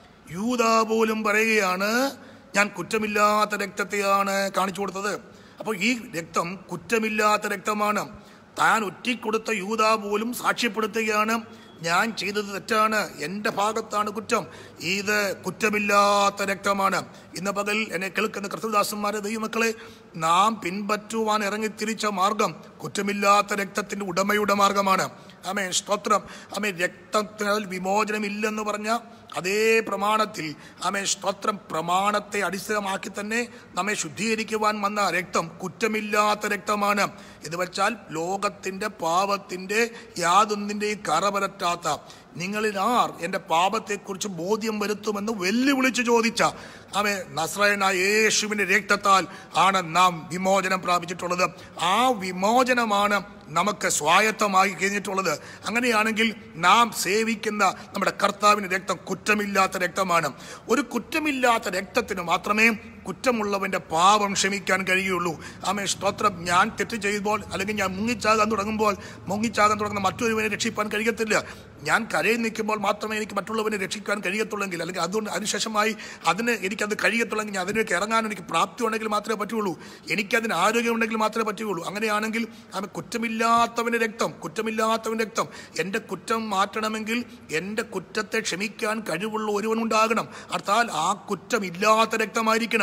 [SPEAKER 1] യൂത പോലും പറയുകയാണ് ഞാൻ കുറ്റമില്ലാത്ത രക്തത്തെയാണ് കാണിച്ചു കൊടുത്തത് അപ്പോൾ ഈ രക്തം കുറ്റമില്ലാത്ത രക്തമാണ് താൻ ഒറ്റിക്കൊടുത്ത യൂത പോലും സാക്ഷ്യപ്പെടുത്തുകയാണ് ഞാൻ ചെയ്തത് തെറ്റാണ് എൻ്റെ ഭാഗത്താണ് കുറ്റം ഇത് കുറ്റമില്ലാത്ത രക്തമാണ് ഇന്ന് പകൽ എന്നെ കേൾക്കുന്ന കർത്തദാസന്മാരെ ദൈവമക്കളെ നാം പിൻപറ്റുവാൻ ഇറങ്ങിത്തിരിച്ച മാർഗം കുറ്റമില്ലാത്ത രക്തത്തിൻ്റെ ഉടമയുടെ മാർഗമാണ് ആമേ സ്തോത്രം ആമേ രക്തത്തിനാൽ വിമോചനമില്ലെന്ന് പറഞ്ഞ അതേ പ്രമാണത്തിൽ ആമേ സ്തോത്രം പ്രമാണത്തെ അടിസ്ഥാനമാക്കി തന്നെ നമ്മെ ശുദ്ധീകരിക്കുവാൻ വന്ന രക്തം കുറ്റമില്ലാത്ത രക്തമാണ് എന്ന് വെച്ചാൽ ലോകത്തിൻ്റെ പാപത്തിൻ്റെ യാതൊന്നിൻ്റെയും കറപരറ്റാത്ത നിങ്ങളിൽ ആർ എൻ്റെ പാപത്തെക്കുറിച്ച് ബോധ്യം വരുത്തുമെന്ന് വെല്ലുവിളിച്ച് ചോദിച്ച ആമേ നസ്രയനായ യേശുവിൻ്റെ രക്തത്താൽ ആണ് നാം വിമോചനം പ്രാപിച്ചിട്ടുള്ളത് ആ വിമോചനമാണ് നമുക്ക് സ്വായത്തമായി കഴിഞ്ഞിട്ടുള്ളത് അങ്ങനെയാണെങ്കിൽ നാം സേവിക്കുന്ന നമ്മുടെ കർത്താവിൻ്റെ രക്തം കുറ്റമില്ലാത്ത രക്തമാണ് ഒരു കുറ്റമില്ലാത്ത രക്തത്തിന് മാത്രമേ കുറ്റമുള്ളവൻ്റെ പാപം ക്ഷമിക്കാൻ കഴിയുള്ളൂ ആമേ സ്തോത്രം ഞാൻ തെറ്റ് ചെയ്യുമ്പോൾ അല്ലെങ്കിൽ ഞാൻ മുങ്ങിച്ചാകാൻ തുടങ്ങുമ്പോൾ മുങ്ങിച്ചാകാൻ തുടങ്ങുന്ന മറ്റൊരുവനെ രക്ഷിപ്പാൻ കഴിയത്തില്ല ഞാൻ കരയിൽ നിൽക്കുമ്പോൾ മാത്രമേ എനിക്ക് മറ്റുള്ളവനെ രക്ഷിക്കാൻ കഴിയത്തുള്ളെങ്കിൽ അല്ലെങ്കിൽ അതുകൊണ്ട് അതിനുശേഷമായി അതിന് എനിക്കത് കഴിയത്തുള്ളെങ്കിൽ ഞാൻ അതിലേക്ക് ഇറങ്ങാൻ എനിക്ക് പ്രാപ്തി ഉണ്ടെങ്കിൽ മാത്രമേ പറ്റുള്ളൂ എനിക്കതിന് ആരോഗ്യമുണ്ടെങ്കിൽ മാത്രമേ പറ്റുകയുള്ളൂ അങ്ങനെയാണെങ്കിൽ ആമെ കുറ്റമില്ലാത്തവൻ്റെ രക്തം കുറ്റമില്ലാത്തവൻ്റെ രക്തം എൻ്റെ കുറ്റം മാറ്റണമെങ്കിൽ എൻ്റെ കുറ്റത്തെ ക്ഷമിക്കാൻ കഴിവുള്ള ഒരുവനുണ്ടാകണം അർത്ഥാൽ ആ കുറ്റമില്ലാത്ത രക്തമായിരിക്കണം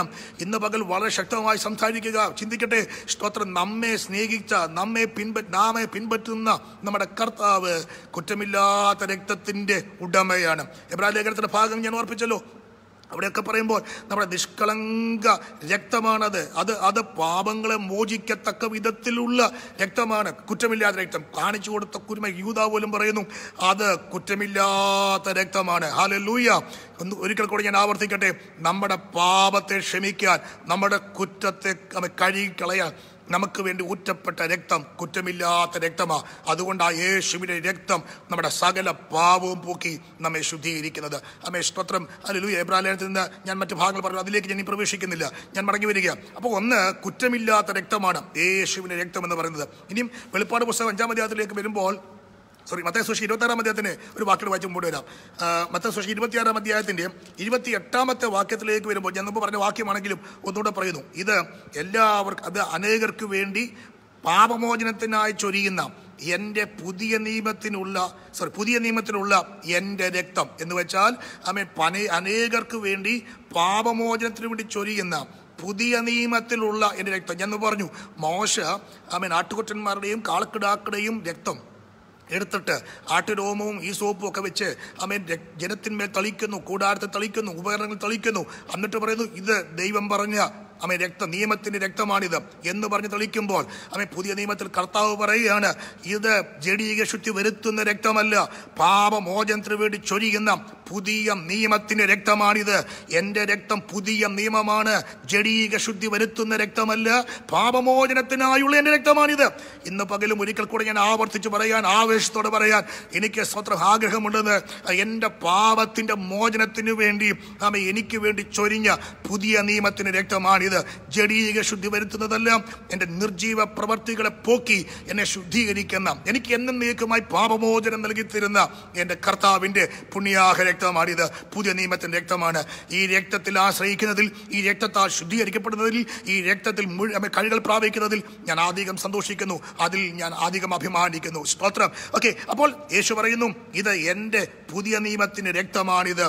[SPEAKER 1] ഇന്ന് പകൽ വളരെ ശക്തമായി സംസാരിക്കുക ചിന്തിക്കട്ടെ സ്തോത്രം നമ്മെ സ്നേഹിച്ച നമ്മെ പിൻപ നാമെ പിൻപറ്റുന്ന നമ്മുടെ കർത്താവ് കുറ്റമില്ലാത്ത രക്തത്തിന്റെ ഉടമയാണ് എബ്രാഹിം ലേഖനത്തിന്റെ ഭാഗം ഞാൻ ഓർപ്പിച്ചല്ലോ അവിടെയൊക്കെ പറയുമ്പോൾ നമ്മുടെ നിഷ്കളങ്ക രക്തമാണത് അത് അത് പാപങ്ങളെ മോചിക്കത്തക്ക വിധത്തിലുള്ള രക്തമാണ് കുറ്റമില്ലാത്ത രക്തം കാണിച്ചു കൊടുത്ത കുരുമ യൂത പോലും പറയുന്നു അത് കുറ്റമില്ലാത്ത രക്തമാണ് ഹാലൂയ ഒന്ന് ഒരിക്കൽ കൂടി ഞാൻ ആവർത്തിക്കട്ടെ നമ്മുടെ പാപത്തെ ക്ഷമിക്കാൻ നമ്മുടെ കുറ്റത്തെ കഴുകിക്കളയാൻ നമുക്ക് വേണ്ടി ഊറ്റപ്പെട്ട രക്തം കുറ്റമില്ലാത്ത രക്തമാ അതുകൊണ്ട് ആ യേശുവിന്റെ രക്തം നമ്മുടെ സകല പാവവും പോക്കി നമ്മെ ശുദ്ധീകരിക്കുന്നത് അമ്മേ സ്തോത്രം അല്ലു എബ്രാലയത്തിൽ നിന്ന് ഞാൻ മറ്റു ഭാഗങ്ങൾ പറഞ്ഞു അതിലേക്ക് ഞാൻ ഈ പ്രവേശിക്കുന്നില്ല ഞാൻ മടങ്ങി വരിക അപ്പോൾ ഒന്ന് കുറ്റമില്ലാത്ത രക്തമാണ് യേശുവിന്റെ രക്തം എന്ന് പറയുന്നത് ഇനിയും വെളിപ്പാട് പുസ്തകം അഞ്ചാം അധ്യായത്തിലേക്ക് വരുമ്പോൾ സോറി മത്തേ സുഷി ഇരുപത്താറാം അധ്യായത്തിന് ഒരു വാക്കിൽ വായിച്ച് മുമ്പോട്ട് വരാം മത്തേ സുഷി ഇരുപത്തിയാറാം അധ്യായത്തിന്റെ ഇരുപത്തി എട്ടാമത്തെ വാക്യത്തിലേക്ക് വരുമ്പോൾ ഞാൻ മുമ്പ് പറഞ്ഞ വാക്യമാണെങ്കിലും ഒന്നുകൂടെ പറയുന്നു ഇത് എല്ലാവർക്കും അത് അനേകർക്ക് വേണ്ടി പാപമോചനത്തിനായി ചൊരിയുന്ന എൻ്റെ പുതിയ നിയമത്തിനുള്ള സോറി പുതിയ നിയമത്തിനുള്ള എൻ്റെ രക്തം എന്ന് വെച്ചാൽ അമേ പന അനേകർക്ക് വേണ്ടി പാപമോചനത്തിന് വേണ്ടി ചൊരിയുന്ന പുതിയ നിയമത്തിലുള്ള എൻ്റെ രക്തം ഞാൻ പറഞ്ഞു മോശ അമേൻ ആട്ടുകൊറ്റന്മാരുടെയും കാളക്കിടാക്കളുടെയും രക്തം എടുത്തിട്ട് ആട്ടുരോമവും ഈ സോപ്പും ഒക്കെ വെച്ച് അമേൻ ര- ജനത്തിന്മേൽ തളിക്കുന്നു കൂടാരത്തെ തളിക്കുന്നു ഉപകരണങ്ങൾ തളിക്കുന്നു എന്നിട്ട് പറയുന്നു ഇത് ദൈവം പറഞ്ഞ അമേ രക്ത നിയമത്തിന്റെ രക്തമാണിത് എന്ന് പറഞ്ഞ് തെളിക്കുമ്പോൾ അമേ പുതിയ നിയമത്തിൽ കർത്താവ് പറയുകയാണ് ഇത് ജഡീക ശുദ്ധി വരുത്തുന്ന രക്തമല്ല പാപമോചനത്തിന് വേണ്ടി ചൊരിയുന്ന പുതിയ നിയമത്തിന്റെ രക്തമാണിത് എൻ്റെ രക്തം പുതിയ നിയമമാണ് ജഡീക ശുദ്ധി വരുത്തുന്ന രക്തമല്ല പാപമോചനത്തിനായുള്ള എൻ്റെ രക്തമാണിത് ഇന്ന് പകലും ഒരിക്കൽ കൂടെ ഞാൻ ആവർത്തിച്ച് പറയാൻ ആവേശത്തോടെ പറയാൻ എനിക്ക് സ്വത്രം ആഗ്രഹമുണ്ടെന്ന് എൻ്റെ പാപത്തിന്റെ മോചനത്തിന് വേണ്ടി ആമ എനിക്ക് വേണ്ടി ചൊരിഞ്ഞ പുതിയ നിയമത്തിന് രക്തമാണിത് ജഡീക ശുദ്ധി വരുത്തുന്നതല്ല എൻ്റെ നിർജീവ പ്രവർത്തികളെ പോക്കി എന്നെ ശുദ്ധീകരിക്കുന്ന എനിക്ക് എന്നേക്കുമായി പാപമോചനം നൽകി തരുന്ന എൻ്റെ കർത്താവിൻ്റെ പുണ്യാഹ രക്തമാണിത് പുതിയ നിയമത്തിൻ്റെ രക്തമാണ് ഈ രക്തത്തിൽ ആശ്രയിക്കുന്നതിൽ ഈ രക്തത്താൽ ശുദ്ധീകരിക്കപ്പെടുന്നതിൽ ഈ രക്തത്തിൽ മുഴുവൻ കഴികൾ പ്രാപിക്കുന്നതിൽ ഞാൻ അധികം സന്തോഷിക്കുന്നു അതിൽ ഞാൻ അധികം അഭിമാനിക്കുന്നു സ്തോത്രം ഓക്കെ അപ്പോൾ യേശു പറയുന്നു ഇത് എൻ്റെ പുതിയ നിയമത്തിൻ്റെ രക്തമാണിത്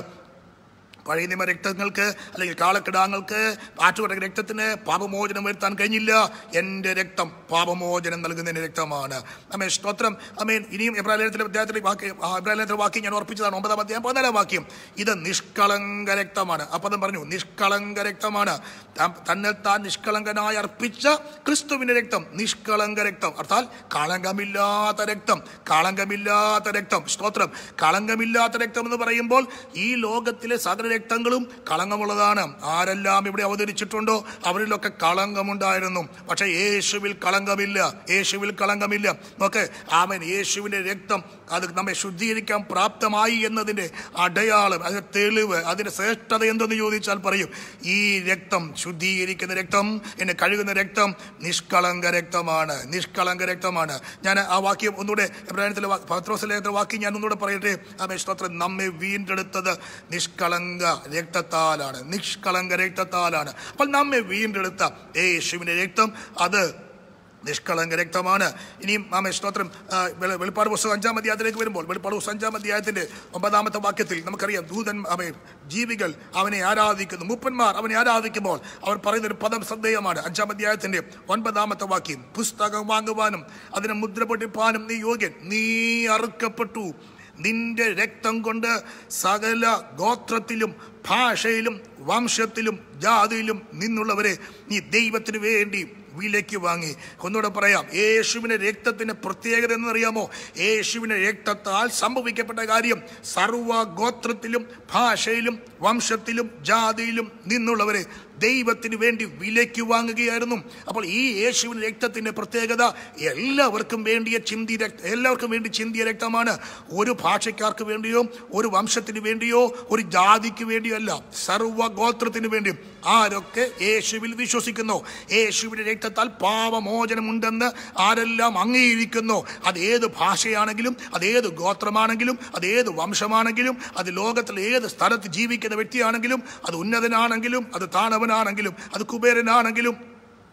[SPEAKER 1] പഴയ നിയമ രക്തങ്ങൾക്ക് അല്ലെങ്കിൽ കാളക്കിടാങ്ങൾക്ക് ആറ്റുകൊണ്ട രക്തത്തിന് പാപമോചനം വരുത്താൻ കഴിഞ്ഞില്ല എൻ്റെ രക്തം പാപമോചനം നൽകുന്നതിൻ്റെ രക്തമാണ് അമേ സ്തോത്രം അമേൻ ഇനിയും എബ്രാലയത്തിലെ അധ്യായത്തിലെ വാക്യം ആ എബ്രാലയത്തിലെ വാക്യം ഞാൻ ഓർപ്പിച്ചതാണ് ഒമ്പതാം അധ്യായം പതിനാലാം വാക്യം ഇത് നിഷ്കളങ്ക രക്തമാണ് ആ പദം പറഞ്ഞു നിഷ്കളങ്ക രക്തമാണ് താൻ- തന്നെ താൻ നിഷ്കളങ്കനായി അർപ്പിച്ച ക്രിസ്തുവിന്റെ രക്തം നിഷ്കളങ്ക രക്തം അർത്ഥാൽ കളങ്കമില്ലാത്ത രക്തം കളങ്കമില്ലാത്ത രക്തം സ്തോത്രം കളങ്കമില്ലാത്ത രക്തം എന്ന് പറയുമ്പോൾ ഈ ലോകത്തിലെ സകല രക്തങ്ങളും കളങ്കമുള്ളതാണ് ആരെല്ലാം ഇവിടെ അവതരിച്ചിട്ടുണ്ടോ അവരിലൊക്കെ കളങ്കമുണ്ടായിരുന്നു പക്ഷെ യേശുവിൽ കളങ്കമില്ല യേശുവിൽ കളങ്കമില്ല നോക്ക് ആമൻ യേശുവിന്റെ രക്തം അത് നമ്മെ ശുദ്ധീകരിക്കാൻ പ്രാപ്തമായി എന്നതിന്റെ അടയാളം അതിന്റെ തെളിവ് അതിന്റെ ശ്രേഷ്ഠത എന്തെന്ന് ചോദിച്ചാൽ പറയും ഈ രക്തം ശുദ്ധീകരിക്കുന്ന രക്തം എന്നെ കഴുകുന്ന രക്തം നിഷ്കളങ്ക രക്തമാണ് നിഷ്കളങ്ക രക്തമാണ് ഞാൻ ആ വാക്യം ഒന്നുകൂടെ എബ്രാഹിമത്തിലെ പത്രോസിലെ വാക്യം ഞാൻ ഒന്നുകൂടെ പറയട്ടെ ആമേ സ്തോത്രം നമ്മെ വീണ്ടെടുത്തത് നിഷ്കളങ്ക രക്തത്താലാണ് നിഷ്കളങ്ക രക്തത്താലാണ് അപ്പോൾ നമ്മെ വീണ്ടെടുത്ത യേശുവിന്റെ രക്തം അത് നിഷ്കളങ്ക രക്തമാണ് ഇനിയും ആമേ സ്തോത്രം ആ, വെളി- വെളിപ്പാട് പുസ്തകം അഞ്ചാം അധ്യായത്തിലേക്ക് വരുമ്പോൾ വെളിപ്പാട് പുസ്തകം അഞ്ചാം അധ്യായത്തിന്റെ ഒമ്പതാമത്തെ വാക്യത്തിൽ നമുക്കറിയാം ദൂതൻ അവൻ ജീവികൾ അവനെ ആരാധിക്കുന്നു മൂപ്പന്മാർ അവനെ ആരാധിക്കുമ്പോൾ അവർ പറയുന്ന ഒരു പദം ശ്രദ്ധേയമാണ് അഞ്ചാം അധ്യായത്തിന്റെ ഒൻപതാമത്തെ വാക്യം പുസ്തകം വാങ്ങുവാനും അതിനെ മുദ്ര പൊട്ടിപ്പാനും നീ യോഗ്യൻ നീ അറുക്കപ്പെട്ടു നിന്റെ രക്തം കൊണ്ട് സകല ഗോത്രത്തിലും ഭാഷയിലും വംശത്തിലും ജാതിയിലും നിന്നുള്ളവരെ നീ ദൈവത്തിന് വേണ്ടി വിലയ്ക്ക് വാങ്ങി ഒന്നുകൂടെ പറയാം യേശുവിന്റെ രക്തത്തിന്റെ പ്രത്യേകത എന്നറിയാമോ യേശുവിന്റെ രക്തത്താൽ സംഭവിക്കപ്പെട്ട കാര്യം സർവ ഗോത്രത്തിലും ഭാഷയിലും വംശത്തിലും ജാതിയിലും നിന്നുള്ളവരെ ദൈവത്തിന് വേണ്ടി വിലയ്ക്ക് വാങ്ങുകയായിരുന്നു അപ്പോൾ ഈ യേശുവിന്റെ രക്തത്തിന്റെ പ്രത്യേകത എല്ലാവർക്കും വേണ്ടിയ ചിന്തി രക്ത എല്ലാവർക്കും വേണ്ടി ചിന്തിയ രക്തമാണ് ഒരു ഭാഷയ്ക്കാർക്ക് വേണ്ടിയോ ഒരു വംശത്തിന് വേണ്ടിയോ ഒരു ജാതിക്ക് വേണ്ടിയോ അല്ല സർവ ഗോത്രത്തിന് വേണ്ടിയും ആരൊക്കെ യേശുവിൽ വിശ്വസിക്കുന്നു യേശുവിന്റെ രക്തത്താൽ പാപമോചനമുണ്ടെന്ന് ആരെല്ലാം അംഗീകരിക്കുന്നു അത് ഏത് ഭാഷയാണെങ്കിലും അത് ഏത് ഗോത്രമാണെങ്കിലും അത് ഏത് വംശമാണെങ്കിലും അത് ലോകത്തിൽ ഏത് സ്ഥലത്ത് ജീവിക്കുന്ന വ്യക്തിയാണെങ്കിലും അത് ഉന്നതനാണെങ്കിലും അത് താണവനാണെങ്കിലും അത് കുബേരനാണെങ്കിലും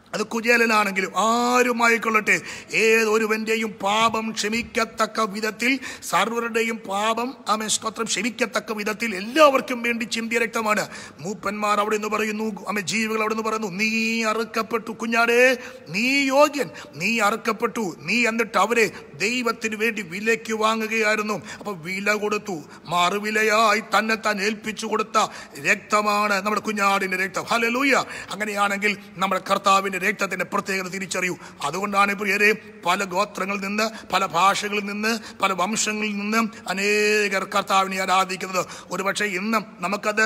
[SPEAKER 1] അത് കുചേലനാണെങ്കിലും ആരുമായിക്കൊള്ളട്ടെ ഏതൊരുവന്റെയും പാപം ക്ഷമിക്കത്തക്ക വിധത്തിൽ സർവരുടെയും പാപം ആമേ സ്തോത്രം ക്ഷമിക്കത്തക്ക വിധത്തിൽ എല്ലാവർക്കും വേണ്ടി ചിന്തിയ രക്തമാണ് മൂപ്പന്മാർ അവിടെ നിന്ന് പറയുന്നു ആമേ ജീവികൾ അവിടെ നിന്ന് പറയുന്നു നീ അറുക്കപ്പെട്ടു കുഞ്ഞാടേ നീ യോഗ്യൻ നീ അറുക്കപ്പെട്ടു നീ എന്നിട്ട് അവരെ ദൈവത്തിന് വേണ്ടി വിലയ്ക്ക് വാങ്ങുകയായിരുന്നു അപ്പൊ വില കൊടുത്തു മറുവിലയായി തന്നെ താൻ ഏൽപ്പിച്ചു കൊടുത്ത രക്തമാണ് നമ്മുടെ കുഞ്ഞാടിന്റെ രക്തം ഹലലൂയ അങ്ങനെയാണെങ്കിൽ നമ്മുടെ കർത്താവിന്റെ രക്തത്തിന്റെ പ്രത്യേകത തിരിച്ചറിയൂ അതുകൊണ്ടാണ് പ്രിയരെ പല ഗോത്രങ്ങളിൽ നിന്ന് പല ഭാഷകളിൽ നിന്ന് പല വംശങ്ങളിൽ നിന്ന് അനേകർ കർത്താവിനെ ആരാധിക്കുന്നത് ഒരുപക്ഷെ ഇന്നും നമുക്കത്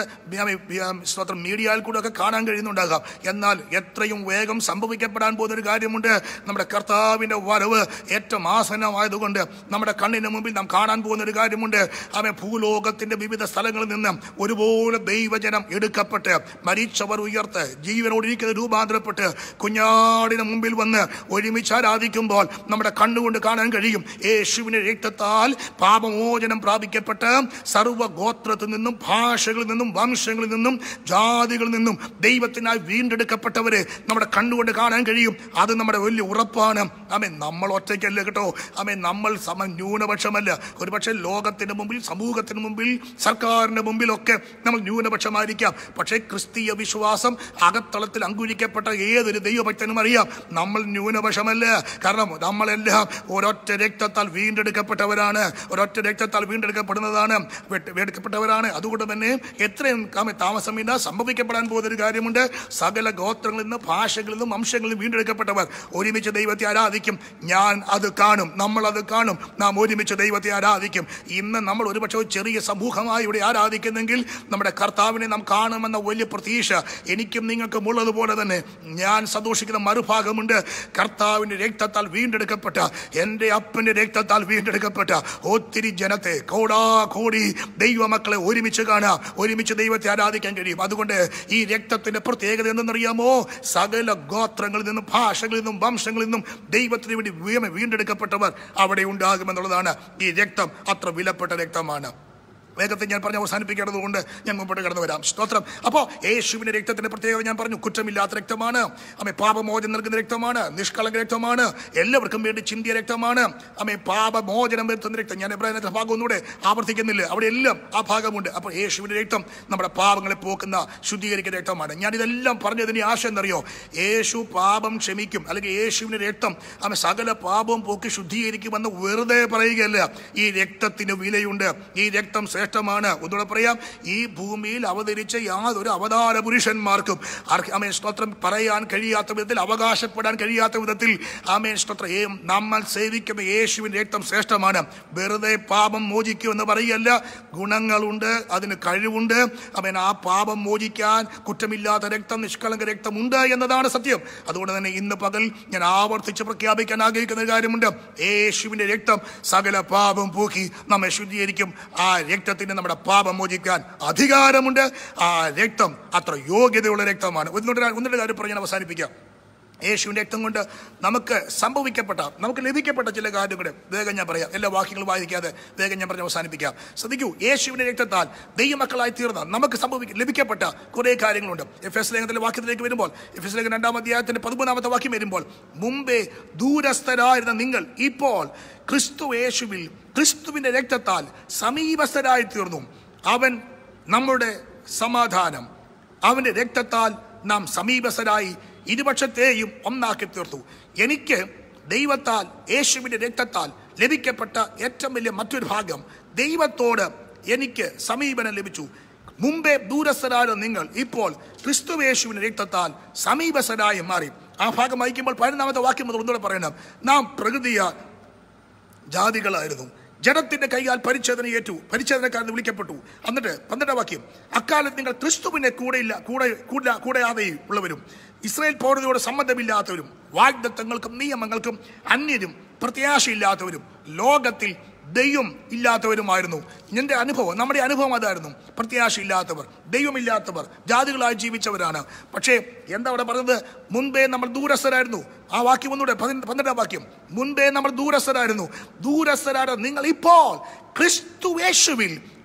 [SPEAKER 1] സ്വത്രം മീഡിയയിൽ കൂടെ ഒക്കെ കാണാൻ കഴിയുന്നുണ്ടാകാം എന്നാൽ എത്രയും വേഗം സംഭവിക്കപ്പെടാൻ പോകുന്ന ഒരു കാര്യമുണ്ട് നമ്മുടെ കർത്താവിന്റെ വരവ് ഏറ്റവും ആസന്നമായതുകൊണ്ട് നമ്മുടെ കണ്ണിന് മുമ്പിൽ നാം കാണാൻ പോകുന്ന ഒരു കാര്യമുണ്ട് അവൻ ഭൂലോകത്തിന്റെ വിവിധ സ്ഥലങ്ങളിൽ നിന്ന് ഒരുപോലെ ദൈവജനം എടുക്കപ്പെട്ട് മരിച്ചവർ ഉയർത്ത് ജീവനോടിരിക്കുന്ന രൂപാന്തരപ്പെട്ട് കുഞ്ഞാടിന് മുമ്പിൽ വന്ന് ഒരുമിച്ച് ആരാധിക്കുമ്പോൾ നമ്മുടെ കണ്ണുകൊണ്ട് കാണാൻ കഴിയും യേശുവിന്റെ രക്തത്താൽ പാപമോചനം പ്രാപിക്കപ്പെട്ട് സർവ്വ ഗോത്രത്തിൽ നിന്നും ഭാഷകളിൽ നിന്നും വംശങ്ങളിൽ നിന്നും ജാതികളിൽ നിന്നും ദൈവത്തിനായി വീണ്ടെടുക്കപ്പെട്ടവരെ നമ്മുടെ കണ്ണുകൊണ്ട് കാണാൻ കഴിയും അത് നമ്മുടെ വലിയ ഉറപ്പാണ് ആമേ നമ്മൾ ഒറ്റയ്ക്കല്ല കേട്ടോ ആമേ നമ്മൾ സമ ന്യൂനപക്ഷമല്ല ഒരുപക്ഷെ ലോകത്തിന്റെ മുമ്പിൽ സമൂഹത്തിന് മുമ്പിൽ സർക്കാരിന്റെ മുമ്പിലൊക്കെ നമ്മൾ ന്യൂനപക്ഷമായിരിക്കാം പക്ഷേ ക്രിസ്തീയ വിശ്വാസം അകത്തളത്തിൽ അങ്കുരിക്കപ്പെട്ട ഏതൊരു ദൈവഭക്തനും അറിയാം നമ്മൾ ന്യൂനപക്ഷമല്ല കാരണം നമ്മളെല്ലാം ഒരൊറ്റ രക്തത്താൽ വീണ്ടെടുക്കപ്പെട്ടവരാണ് ഒരൊറ്റ രക്തത്താൽ വീണ്ടെടുക്കപ്പെടുന്നതാണ് വെട്ട്- വീണ്ടെടുക്കപ്പെട്ടവരാണ് അതുകൊണ്ട് തന്നെ എത്രയും കാമ താമസമില്ല സംഭവിക്കപ്പെടാൻ പോകുന്ന ഒരു കാര്യമുണ്ട് സകല ഗോത്രങ്ങളിൽ നിന്ന് ഭാഷകളിൽ നിന്നും വംശങ്ങളിൽ നിന്നും വീണ്ടെടുക്കപ്പെട്ടവർ ഒരുമിച്ച് ദൈവത്തെ ആരാധിക്കും ഞാൻ അത് കാണും നമ്മൾ അത് കാണും നാം ഒരുമിച്ച് ദൈവത്തെ ആരാധിക്കും ഇന്ന് നമ്മൾ ഒരുപക്ഷെ ഒരു ചെറിയ സമൂഹമായി ഇവിടെ ആരാധിക്കുന്നെങ്കിൽ നമ്മുടെ കർത്താവിനെ നാം കാണുമെന്ന വലിയ പ്രതീക്ഷ എനിക്കും നിങ്ങൾക്കും ഉള്ളതുപോലെ തന്നെ ഞാൻ സന്തോഷിക്കുന്ന മറുഭാഗമുണ്ട് കർത്താവിന്റെ രക്തത്താൽ വീണ്ടെടുക്കപ്പെട്ട എൻ്റെ അപ്പന്റെ രക്തത്താൽ വീണ്ടെടുക്കപ്പെട്ട ഒത്തിരി ജനത്തെ കോടാ കോടി ദൈവമക്കളെ ഒരുമിച്ച് കാണാം ഒരുമിച്ച് ദൈവത്തെ ആരാധിക്കാൻ കഴിയും അതുകൊണ്ട് ഈ രക്തത്തിന്റെ പ്രത്യേകത എന്തെന്നറിയാമോ സകല ഗോത്രങ്ങളിൽ നിന്നും ഭാഷകളിൽ നിന്നും വംശങ്ങളിൽ നിന്നും ദൈവത്തിന് വേണ്ടി വീ- വീണ്ടെടുക്കപ്പെട്ടവർ അവിടെ ഉണ്ടാകുമെന്നുള്ളതാണ് ഈ രക്തം അത്ര വിലപ്പെട്ട രക്തമാണ് വേഗത്തിൽ ഞാൻ പറഞ്ഞ് അവസാനിപ്പിക്കേണ്ടതുകൊണ്ട് ഞാൻ മുമ്പോട്ട് കടന്നു വരാം സ്തോത്രം അപ്പോൾ യേശുവിന്റെ രക്തത്തിന്റെ പ്രത്യേകത ഞാൻ പറഞ്ഞു കുറ്റമില്ലാത്ത രക്തമാണ് അമ്മ പാപമോചനം നൽകുന്ന രക്തമാണ് നിഷ്കളങ്ക രക്തമാണ് എല്ലാവർക്കും വേണ്ടി ചിന്തിയ രക്തമാണ് അമ്മ പാപമോചനം വരുത്തുന്ന രക്തം ഞാൻ എബ്രാഹിം ഭാഗം ഒന്നുകൂടെ ആവർത്തിക്കുന്നില്ല അവിടെ എല്ലാം ആ ഭാഗമുണ്ട് അപ്പോൾ യേശുവിന്റെ രക്തം നമ്മുടെ പാപങ്ങളെ പോക്കുന്ന ശുദ്ധീകരിക്കുന്ന രക്തമാണ് ഞാൻ ഇതെല്ലാം പറഞ്ഞതിന് ആശ എന്നറിയോ യേശു പാപം ക്ഷമിക്കും അല്ലെങ്കിൽ യേശുവിന്റെ രക്തം അമ്മ സകല പാപവും പോക്കി ശുദ്ധീകരിക്കുമെന്ന് വെറുതെ പറയുകയല്ല ഈ രക്തത്തിന് വിലയുണ്ട് ഈ രക്തം ശ്രേഷ്ഠമാണ് ഒന്നുകൂടെ പറയാം ഈ ഭൂമിയിൽ അവതരിച്ച യാതൊരു അവതാര പുരുഷന്മാർക്കും അർഹ- ആമേൻ സ്തോത്രം പറയാൻ കഴിയാത്ത വിധത്തിൽ അവകാശപ്പെടാൻ കഴിയാത്ത വിധത്തിൽ ആമേൻ സ്തോത്രം ഏ നമ്മൾ സേവിക്കുന്ന യേശുവിന്റെ രക്തം ശ്രേഷ്ഠമാണ് വെറുതെ പാപം മോചിക്കുമെന്ന് പറയല്ല ഗുണങ്ങളുണ്ട് അതിന് കഴിവുണ്ട് അവൻ ആ പാപം മോചിക്കാൻ കുറ്റമില്ലാത്ത രക്തം നിഷ്കളങ്ക രക്തമുണ്ട് എന്നതാണ് സത്യം അതുകൊണ്ട് തന്നെ ഇന്ന് പകൽ ഞാൻ ആവർത്തിച്ച് പ്രഖ്യാപിക്കാൻ ആഗ്രഹിക്കുന്ന ഒരു കാര്യമുണ്ട് യേശുവിന്റെ രക്തം സകല പാപം പോക്കി നമ്മെ ശുദ്ധീകരിക്കും ആ രക്തത്തിന് നമ്മുടെ പാപം മോചിക്കാൻ അധികാരമുണ്ട് ആ രക്തം അത്ര യോഗ്യതയുള്ള രക്തമാണ് ഒന്നുകൂടെ ഒന്നിന്റെ കാര്യം പറഞ്ഞ് ഞാൻ അവസാനിപ്പിക്കാം യേശുവിൻ്റെ രക്തം കൊണ്ട് നമുക്ക് സംഭവിക്കപ്പെട്ട നമുക്ക് ലഭിക്കപ്പെട്ട ചില കാര്യങ്ങൾ വേഗം ഞാൻ പറയാം എല്ലാ വാക്യങ്ങളും വായിക്കാതെ വേഗം ഞാൻ പറഞ്ഞ് അവസാനിപ്പിക്കാം ശ്രദ്ധിക്കൂ യേശുവിൻ്റെ രക്തത്താൽ ദൈവമക്കളായി തീർന്ന നമുക്ക് സംഭവിക്ക ലഭിക്കപ്പെട്ട കുറേ കാര്യങ്ങളുണ്ട് എഫ് എസ് ലേഖനത്തിലെ വാക്യത്തിലേക്ക് വരുമ്പോൾ എഫ് എസ് ലേഖനം രണ്ടാം അധ്യായത്തിന്റെ പതിമൂന്നാമത്തെ വാക്യം വരുമ്പോൾ മുമ്പേ ദൂരസ്ഥരായിരുന്ന നിങ്ങൾ ഇപ്പോൾ ക്രിസ്തു യേശുവിൽ ക്രിസ്തുവിന്റെ രക്തത്താൽ സമീപസ്ഥരായി തീർന്നു അവൻ നമ്മുടെ സമാധാനം അവന്റെ രക്തത്താൽ നാം സമീപസ്ഥരായി ഇരുപക്ഷത്തെയും ഒന്നാക്കി തീർത്തു എനിക്ക് ദൈവത്താൽ യേശുവിന്റെ രക്തത്താൽ ലഭിക്കപ്പെട്ട ഏറ്റവും വലിയ മറ്റൊരു ഭാഗം ദൈവത്തോട് എനിക്ക് സമീപനം ലഭിച്ചു മുമ്പേ ദൂരസ്ഥരായ നിങ്ങൾ ഇപ്പോൾ ക്രിസ്തുവേശുവിന്റെ രക്തത്താൽ സമീപസ്ഥരായി മാറി ആ ഭാഗം വായിക്കുമ്പോൾ പതിനൊന്നാമത്തെ വാക്യം മുതൽ ഒന്നുകൂടെ പറയണം നാം പ്രകൃതിയാൽ ജാതികളായിരുന്നു ജനത്തിന്റെ കൈയാൽ പരിച്ഛേദന ഏറ്റു പരിച്ഛേദനക്കാരെന്ന് വിളിക്കപ്പെട്ടു എന്നിട്ട് പന്ത്രണ്ടാം വാക്യം അക്കാലത്ത് നിങ്ങൾ ക്രിസ്തുവിനെ കൂടെയില്ല കൂടെ കൂടെ കൂടെയാതെയും ഉള്ളവരും ഇസ്രായേൽ പൗരതയോട് സംബന്ധമില്ലാത്തവരും വാഗ്ദത്തങ്ങൾക്കും നിയമങ്ങൾക്കും അന്യരും പ്രത്യാശയില്ലാത്തവരും ലോകത്തിൽ ദൈവം ഇല്ലാത്തവരുമായിരുന്നു എൻ്റെ അനുഭവം നമ്മുടെ അനുഭവം അതായിരുന്നു പ്രത്യാശയില്ലാത്തവർ ദൈവമില്ലാത്തവർ ജാതികളായി ജീവിച്ചവരാണ് പക്ഷേ എന്താ അവിടെ പറഞ്ഞത് മുൻപേ നമ്മൾ ദൂരസ്ഥരായിരുന്നു ആ വാക്യം ഒന്നുകൂടെ പതിന- പന്ത്രണ്ടാം വാക്യം മുൻപേ നമ്മൾ ദൂരസ്ഥരായിരുന്നു ദൂരസ്ഥരായ നിങ്ങൾ ഇപ്പോൾ ക്രിസ്തു യേശുവിൽ